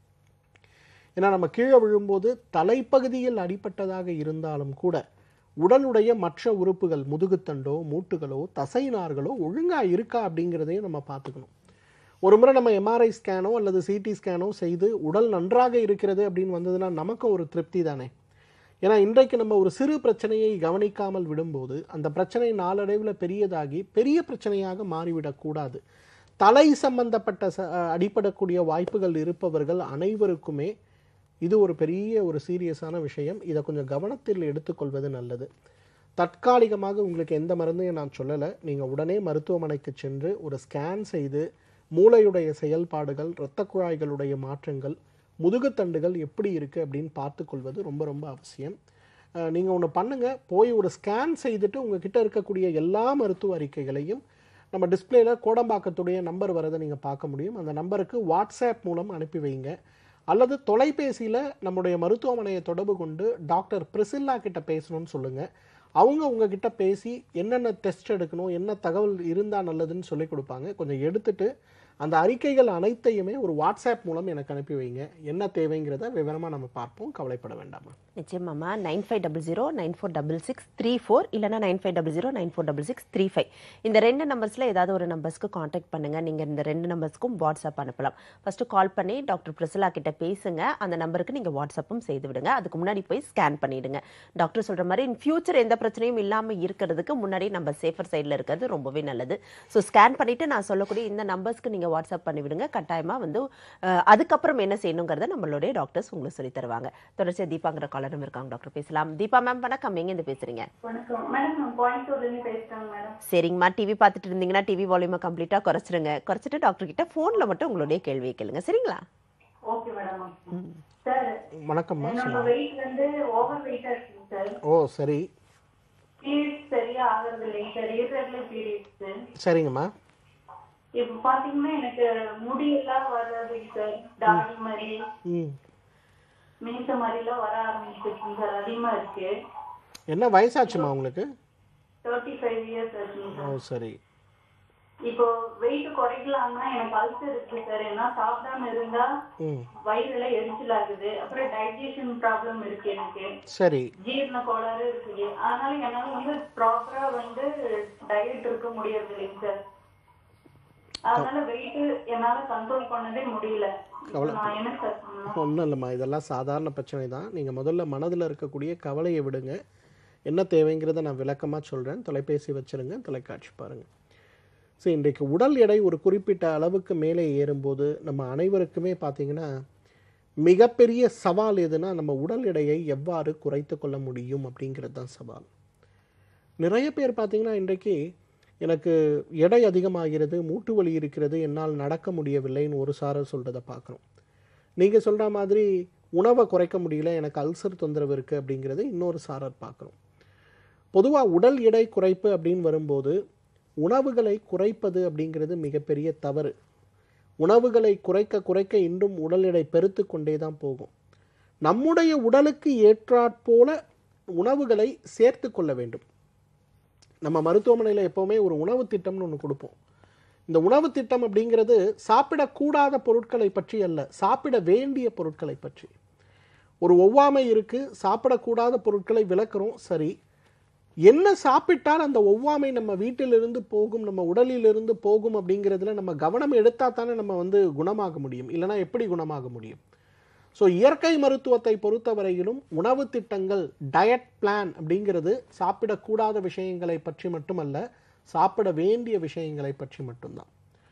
B: ஏன்னா நம்ம கீழே விழும்போது தலைப்பகுதியில் அடிபட்டதாக இருந்தாலும் கூட உடலுடைய மற்ற உறுப்புகள் முதுகுத்தண்டோ மூட்டுகளோ தசைநார்களோ ஒழுங்காக இருக்கா அப்படிங்கிறதையும் நம்ம பார்த்துக்கணும் ஒரு முறை நம்ம எம்ஆர்ஐ ஸ்கேனோ அல்லது சிடி ஸ்கேனோ செய்து உடல் நன்றாக இருக்கிறது அப்படின்னு வந்ததுன்னா நமக்கும் ஒரு திருப்தி தானே ஏன்னா இன்றைக்கு நம்ம ஒரு சிறு பிரச்சனையை கவனிக்காமல் விடும்போது அந்த பிரச்சனை நாளடைவில் பெரியதாகி பெரிய பிரச்சனையாக மாறிவிடக்கூடாது தலை சம்பந்தப்பட்ட ச அடிப்படக்கூடிய வாய்ப்புகள் இருப்பவர்கள் அனைவருக்குமே இது ஒரு பெரிய ஒரு சீரியஸான விஷயம் இதை கொஞ்சம் கவனத்தில் எடுத்துக்கொள்வது நல்லது தற்காலிகமாக உங்களுக்கு எந்த மருந்தையும் நான் சொல்லலை நீங்கள் உடனே மருத்துவமனைக்கு சென்று ஒரு ஸ்கேன் செய்து மூளையுடைய செயல்பாடுகள் இரத்த குழாய்களுடைய மாற்றங்கள் முதுகுத்தண்டுகள் எப்படி இருக்குது அப்படின்னு பார்த்துக்கொள்வது ரொம்ப ரொம்ப அவசியம் நீங்கள் ஒன்று பண்ணுங்கள் போய் ஒரு ஸ்கேன் செய்துட்டு உங்ககிட்ட இருக்கக்கூடிய எல்லா மருத்துவ அறிக்கைகளையும் நம்ம டிஸ்பிளேல கோடம்பாக்கத்துடைய நம்பர் வரதை நீங்கள் பார்க்க முடியும் அந்த நம்பருக்கு வாட்ஸ்அப் மூலம் அனுப்பி வைங்க அல்லது தொலைபேசியில் நம்முடைய மருத்துவமனையை தொடர்பு கொண்டு டாக்டர் பிரிசில்லா கிட்ட பேசணும்னு சொல்லுங்கள் அவங்க உங்ககிட்ட பேசி என்னென்ன டெஸ்ட் எடுக்கணும் என்ன தகவல் இருந்தால் நல்லதுன்னு சொல்லி கொடுப்பாங்க கொஞ்சம் எடுத்துட்டு அந்த அறிக்கைகள் அனைத்தையுமே ஒரு வாட்ஸ்அப் மூலம் எனக்கு அனுப்பி வைங்க என்ன தேவைங்கிறத விவரமாக நம்ம பார்ப்போம் கவலைப்பட வேண்டாமா
A: நிச்சயமாம்மா nine five double zero nine four double six three four இல்லைனா nine five double zero nine four double six three five இந்த ரெண்டு நம்பர்ஸில் ஏதாவது ஒரு நம்பர்ஸ்க்கு காண்டாக்ட் பண்ணுங்க நீங்கள் இந்த ரெண்டு நம்பர்ஸ்க்கும் வாட்ஸ்அப் அனுப்பலாம் ஃபர்ஸ்ட் கால் பண்ணி டாக்டர் பிரசிலா கிட்ட பேசுங்க அந்த நம்பருக்கு நீங்கள் வாட்ஸ்அப்பும் செய்து விடுங்க அதுக்கு முன்னாடி போய் ஸ்கேன் பண்ணிடுங்க டாக்டர் சொல்ற மாதிரி இன் ஃபியூச்சர் எந்த பிரச்சனையும் இல்லாமல் இருக்கிறதுக்கு முன்னாடி நம்ம சேஃபர் சைடில் இருக்கிறது ரொம்பவே நல்லது ஸோ ஸ்கேன் பண்ணிட்டு நான் சொல்லக்கூடிய இந்த நம்பர்ஸ்க்கு நீங்கள் வாட்ஸ்அப் பண்ணி விடுங்க கட்டாயமாக வந்து அஹ், அதுக்கப்புறம் என்ன செய்யணுங்கிறத நம்மளுடைய டாக்டர்ஸ் உங்களுக்கு சொல்லி தருவாங்க தொடர்ச்சியாக தீபாங்கிற காலரும் இருக்காங்க டாக்டர் பேசலாம் தீபா மேம் வணக்கம் எங்கேருந்து பேசுறீங்க
C: வணக்கம் மேடம் நான் கோயம்புத்தூர்ல இருந்து பேசுறேங்க மேடம்
A: சரிங்கம்மா டிவி பார்த்துட்டு இருந்தீங்கன்னா டிவி வால்யூமை கம்ப்ளீட்டாக குறைச்சிருங்க குறைச்சிட்டு டாக்டர் கிட்ட ஃபோனில் மட்டும் உங்களுடைய கேள்வியை கேளுங்க சரிங்களா
C: ஓகே மேடம் சார்
B: வணக்கம்மா
C: என்னோட
B: சொல்லுங்க
C: வெயிட் வந்து ஓவர் வெயிட்டா இருக்குங்க சார்
B: ஓ சரி
C: பீரியட்ஸ் சரியா ஆகுறது இல்லைங்க சார் irregular பீரியட்ஸ்
B: சரிங்கம்மா
C: இப்ப பாத்தீங்கன்னா எனக்கு முடியெல்லாம் வர்றதுங்க சார் தாடி மாதிரி
B: ம்
C: மீச மாதிரி எல்லாம் வர ஆரம்பிச்சிருக்குங்க சார் அதிகமா இருக்கு
B: என்ன வயசாச்சுமா உங்களுக்கு
C: தேர்ட்டி ஃபைவ் இயர்ஸ் இருக்குங்க
B: ஓ
C: சார்
B: சரி
C: இப்போ வெயிட் குறைக்கலாம்னா எனக்கு அல்சர் இருக்கு சார் ஏன்னா சாப்பிடாம இருந்தா
B: ம்
C: வயிறுல எரிச்சல் ஆகுது அப்புறம் டைஜஷன் ப்ராப்ளம் இருக்கு எனக்கு
B: சரி
C: ஜீரண கோளாறு இருக்குது அதனால என்னால வந்து ப்ராப்பரா வந்து டயட் இருக்க முடியறது இல்லைங்க சார் அதனால வெயிட் என்னால கண்ட்ரோல் பண்ணவே முடியல இப்போ
B: கவலை-
C: நான் என்ன சார் பண்ணணும்
B: ஒன்றும் இல்லைம்மா இதெல்லாம் சாதாரண பிரச்சனை தான் நீங்கள் முதல்ல மனதில் இருக்கக்கூடிய கவலையை விடுங்க என்ன தேவைங்கிறத நான் விளக்கமாக சொல்கிறேன் தொலைபேசி வச்சிருங்க தொலைக்காட்சி பாருங்கள் சரி இன்றைக்கு உடல் எடை ஒரு குறிப்பிட்ட அளவுக்கு மேலே ஏறும்போது நம்ம அனைவருக்குமே பார்த்தீங்கன்னா மிகப்பெரிய சவால் எதுனா நம்ம உடல் எடையை எவ்வாறு குறைத்து கொள்ள முடியும் அப்படிங்கிறது தான் சவால் நிறைய பேர் பார்த்தீங்கன்னா இன்றைக்கு எனக்கு எடை அதிகமாகிறது மூட்டு வலி இருக்கிறது என்னால் நடக்க முடியவில்லைன்னு ஒரு சாரர் சொல்கிறத பார்க்குறோம் நீங்கள் சொல்கிற மாதிரி உணவை குறைக்க முடியல எனக்கு அல்சர் தொந்தரவு இருக்குது அப்படிங்கிறது இன்னொரு சாரர் பார்க்குறோம் பொதுவாக உடல் எடை குறைப்பு அப்படின்னு வரும்போது உணவுகளை குறைப்பது அப்படிங்கிறது மிகப்பெரிய தவறு உணவுகளை குறைக்க குறைக்க இன்னும் உடல் எடை பெருத்து கொண்டே தான் போகும் நம்முடைய உடலுக்கு ஏற்றாற்போல உணவுகளை சேர்த்து கொள்ள வேண்டும் நம்ம மருத்துவமனையில் எப்போவுமே ஒரு உணவு திட்டம்னு ஒன்று கொடுப்போம் இந்த உணவு திட்டம் அப்படிங்கிறது சாப்பிடக்கூடாத பொருட்களை பற்றி அல்ல சாப்பிட வேண்டிய பொருட்களை பற்றி ஒரு ஒவ்வாமை இருக்கு சாப்பிடக்கூடாத பொருட்களை விளக்குறோம் சரி என்ன சாப்பிட்டால் அந்த ஒவ்வாமை நம்ம வீட்டிலிருந்து போகும் நம்ம உடலிலிருந்து போகும் அப்படிங்கிறதுல நம்ம கவனம் எடுத்தா தானே நம்ம வந்து குணமாக முடியும் இல்லைன்னா எப்படி குணமாக முடியும் ஸோ இயற்கை மருத்துவத்தை பொறுத்தவரையிலும் உணவு திட்டங்கள் டயட் பிளான் அப்படிங்கிறது சாப்பிடக்கூடாத விஷயங்களை பற்றி மட்டுமல்ல சாப்பிட வேண்டிய விஷயங்களை பற்றி மட்டும்தான்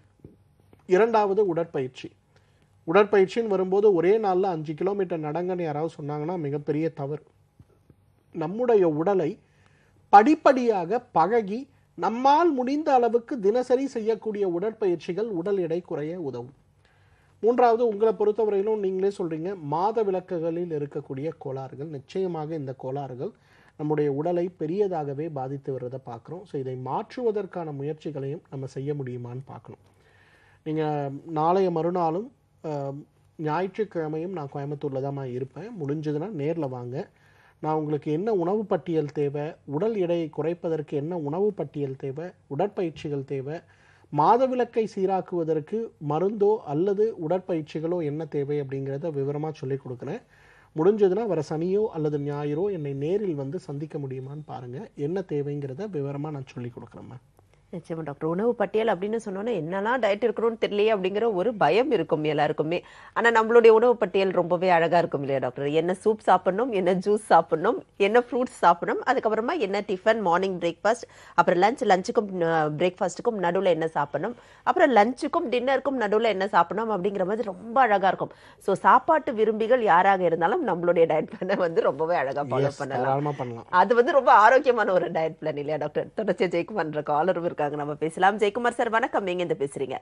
B: இரண்டாவது உடற்பயிற்சி உடற்பயிற்சின்னு வரும்போது ஒரே நாளில் அஞ்சு கிலோமீட்டர் நடங்கன்னு யாராவது சொன்னாங்கன்னா மிகப்பெரிய தவறு நம்முடைய உடலை படிப்படியாக பழகி நம்மால் முடிந்த அளவுக்கு தினசரி செய்யக்கூடிய உடற்பயிற்சிகள் உடல் எடை குறைய உதவும் மூன்றாவது உங்களை பொறுத்தவரையிலும் நீங்களே சொல்றீங்க மாத விளக்குகளில் இருக்கக்கூடிய கோளாறுகள் நிச்சயமாக இந்த கோளாறுகள் நம்முடைய உடலை பெரியதாகவே பாதித்து வர்றதை பார்க்குறோம் ஸோ இதை மாற்றுவதற்கான முயற்சிகளையும் நம்ம செய்ய முடியுமான்னு பார்க்கணும் நீங்கள் நாளைய மறுநாளும் அஹ், ஞாயிற்றுக்கிழமையும் நான் கோயம்புத்தூரில் தான் இருப்பேன் முடிஞ்சதுன்னா நேரில் வாங்க நான் உங்களுக்கு என்ன உணவு பட்டியல் தேவை உடல் எடையை குறைப்பதற்கு என்ன உணவு பட்டியல் தேவை உடற்பயிற்சிகள் தேவை மாதவிலக்கை சீராக்குவதற்கு மருந்தோ அல்லது உடற்பயிற்சிகளோ என்ன தேவை அப்படிங்கிறத விவரமாக சொல்லிக் கொடுக்குறேன் முடிஞ்சதுன்னா வர சனியோ அல்லது ஞாயிறோ என்னை நேரில் வந்து சந்திக்க முடியுமான்னு பாருங்கள் என்ன தேவைங்கிறத விவரமாக நான் சொல்லிக் கொடுக்குறேம்மா
A: நிச்சயமா டாக்டர் உணவு பட்டியல் அப்படின்னு சொன்னோன்னே என்னெல்லாம் டயட் இருக்கணும்னு தெரியலையே அப்படிங்கிற ஒரு பயம் இருக்கும் எல்லாருக்குமே ஆனா நம்மளுடைய உணவு பட்டியல் ரொம்பவே அழகா இருக்கும் இல்லையா டாக்டர் என்ன சூப் சாப்பிடணும் என்ன ஜூஸ் சாப்பிடணும் என்ன ஃப்ரூட்ஸ் சாப்பிடணும் அதுக்கப்புறமா என்ன டிஃபன் மார்னிங் பிரேக்ஃபாஸ்ட் அப்புறம் லஞ்ச் லஞ்சுக்கும் பிரேக்ஃபாஸ்ட்டுக்கும் நடுவில் என்ன சாப்பிடணும் அப்புறம் லஞ்சுக்கும் டின்னருக்கும் நடுவில் என்ன சாப்பிடணும் அப்படிங்கிற மாதிரி ரொம்ப அழகா இருக்கும் ஸோ சாப்பாட்டு விரும்பிகள் யாராக இருந்தாலும் நம்மளுடைய டயட் பிளானை வந்து ரொம்பவே அழகா ஃபாலோ
B: Yes,
A: பண்ணலாம்
B: தாராளமா பண்ணலாம்
A: அது வந்து ரொம்ப ஆரோக்கியமான ஒரு டயட் பிளான் இல்லையா டாக்டர் தொடர்ச்சியா ஜெயக்குமார்ன்ற காலரும் இருக்காங்க நம்ம பேசலாம் ஜெயக்குமார் சார் வணக்கம் நீங்க இந்த பேசுறீங்க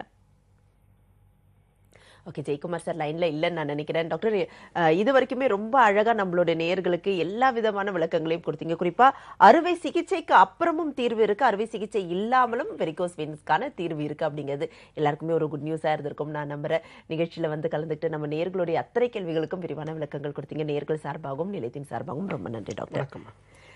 A: ஓகே ஜெயக்குமார் சார் லைன்ல இல்லைன்னு நான் நினைக்கிறேன் டாக்டர் அஹ், இது வரைக்குமே ரொம்ப அழகா நம்மளுடைய நேயர்களுக்கு எல்லா விதமான விளக்கங்களையும் கொடுத்தீங்க குறிப்பா அறுவை சிகிச்சைக்கு அப்புறமும் தீர்வு இருக்கு அறுவை சிகிச்சை இல்லாமலும் வெரிகோஸ் வெயின்ஸ்க்கான தீர்வு இருக்கு அப்படிங்கிறது எல்லாருக்குமே ஒரு குட் நியூஸா இருந்திருக்கும் நான் நம்புறேன் நிகழ்ச்சியில வந்து கலந்துக்கிட்டு நம்ம நேயர்களுடைய அத்தனை கேள்விகளுக்கும் விரிவான விளக்கங்கள் கொடுத்தீங்க நேயர்கள் சார்பாகவும் நிலையத்தின் சார்பாகவும் ரொம்ப நன்றி டாக்டர்
B: வணக்கம்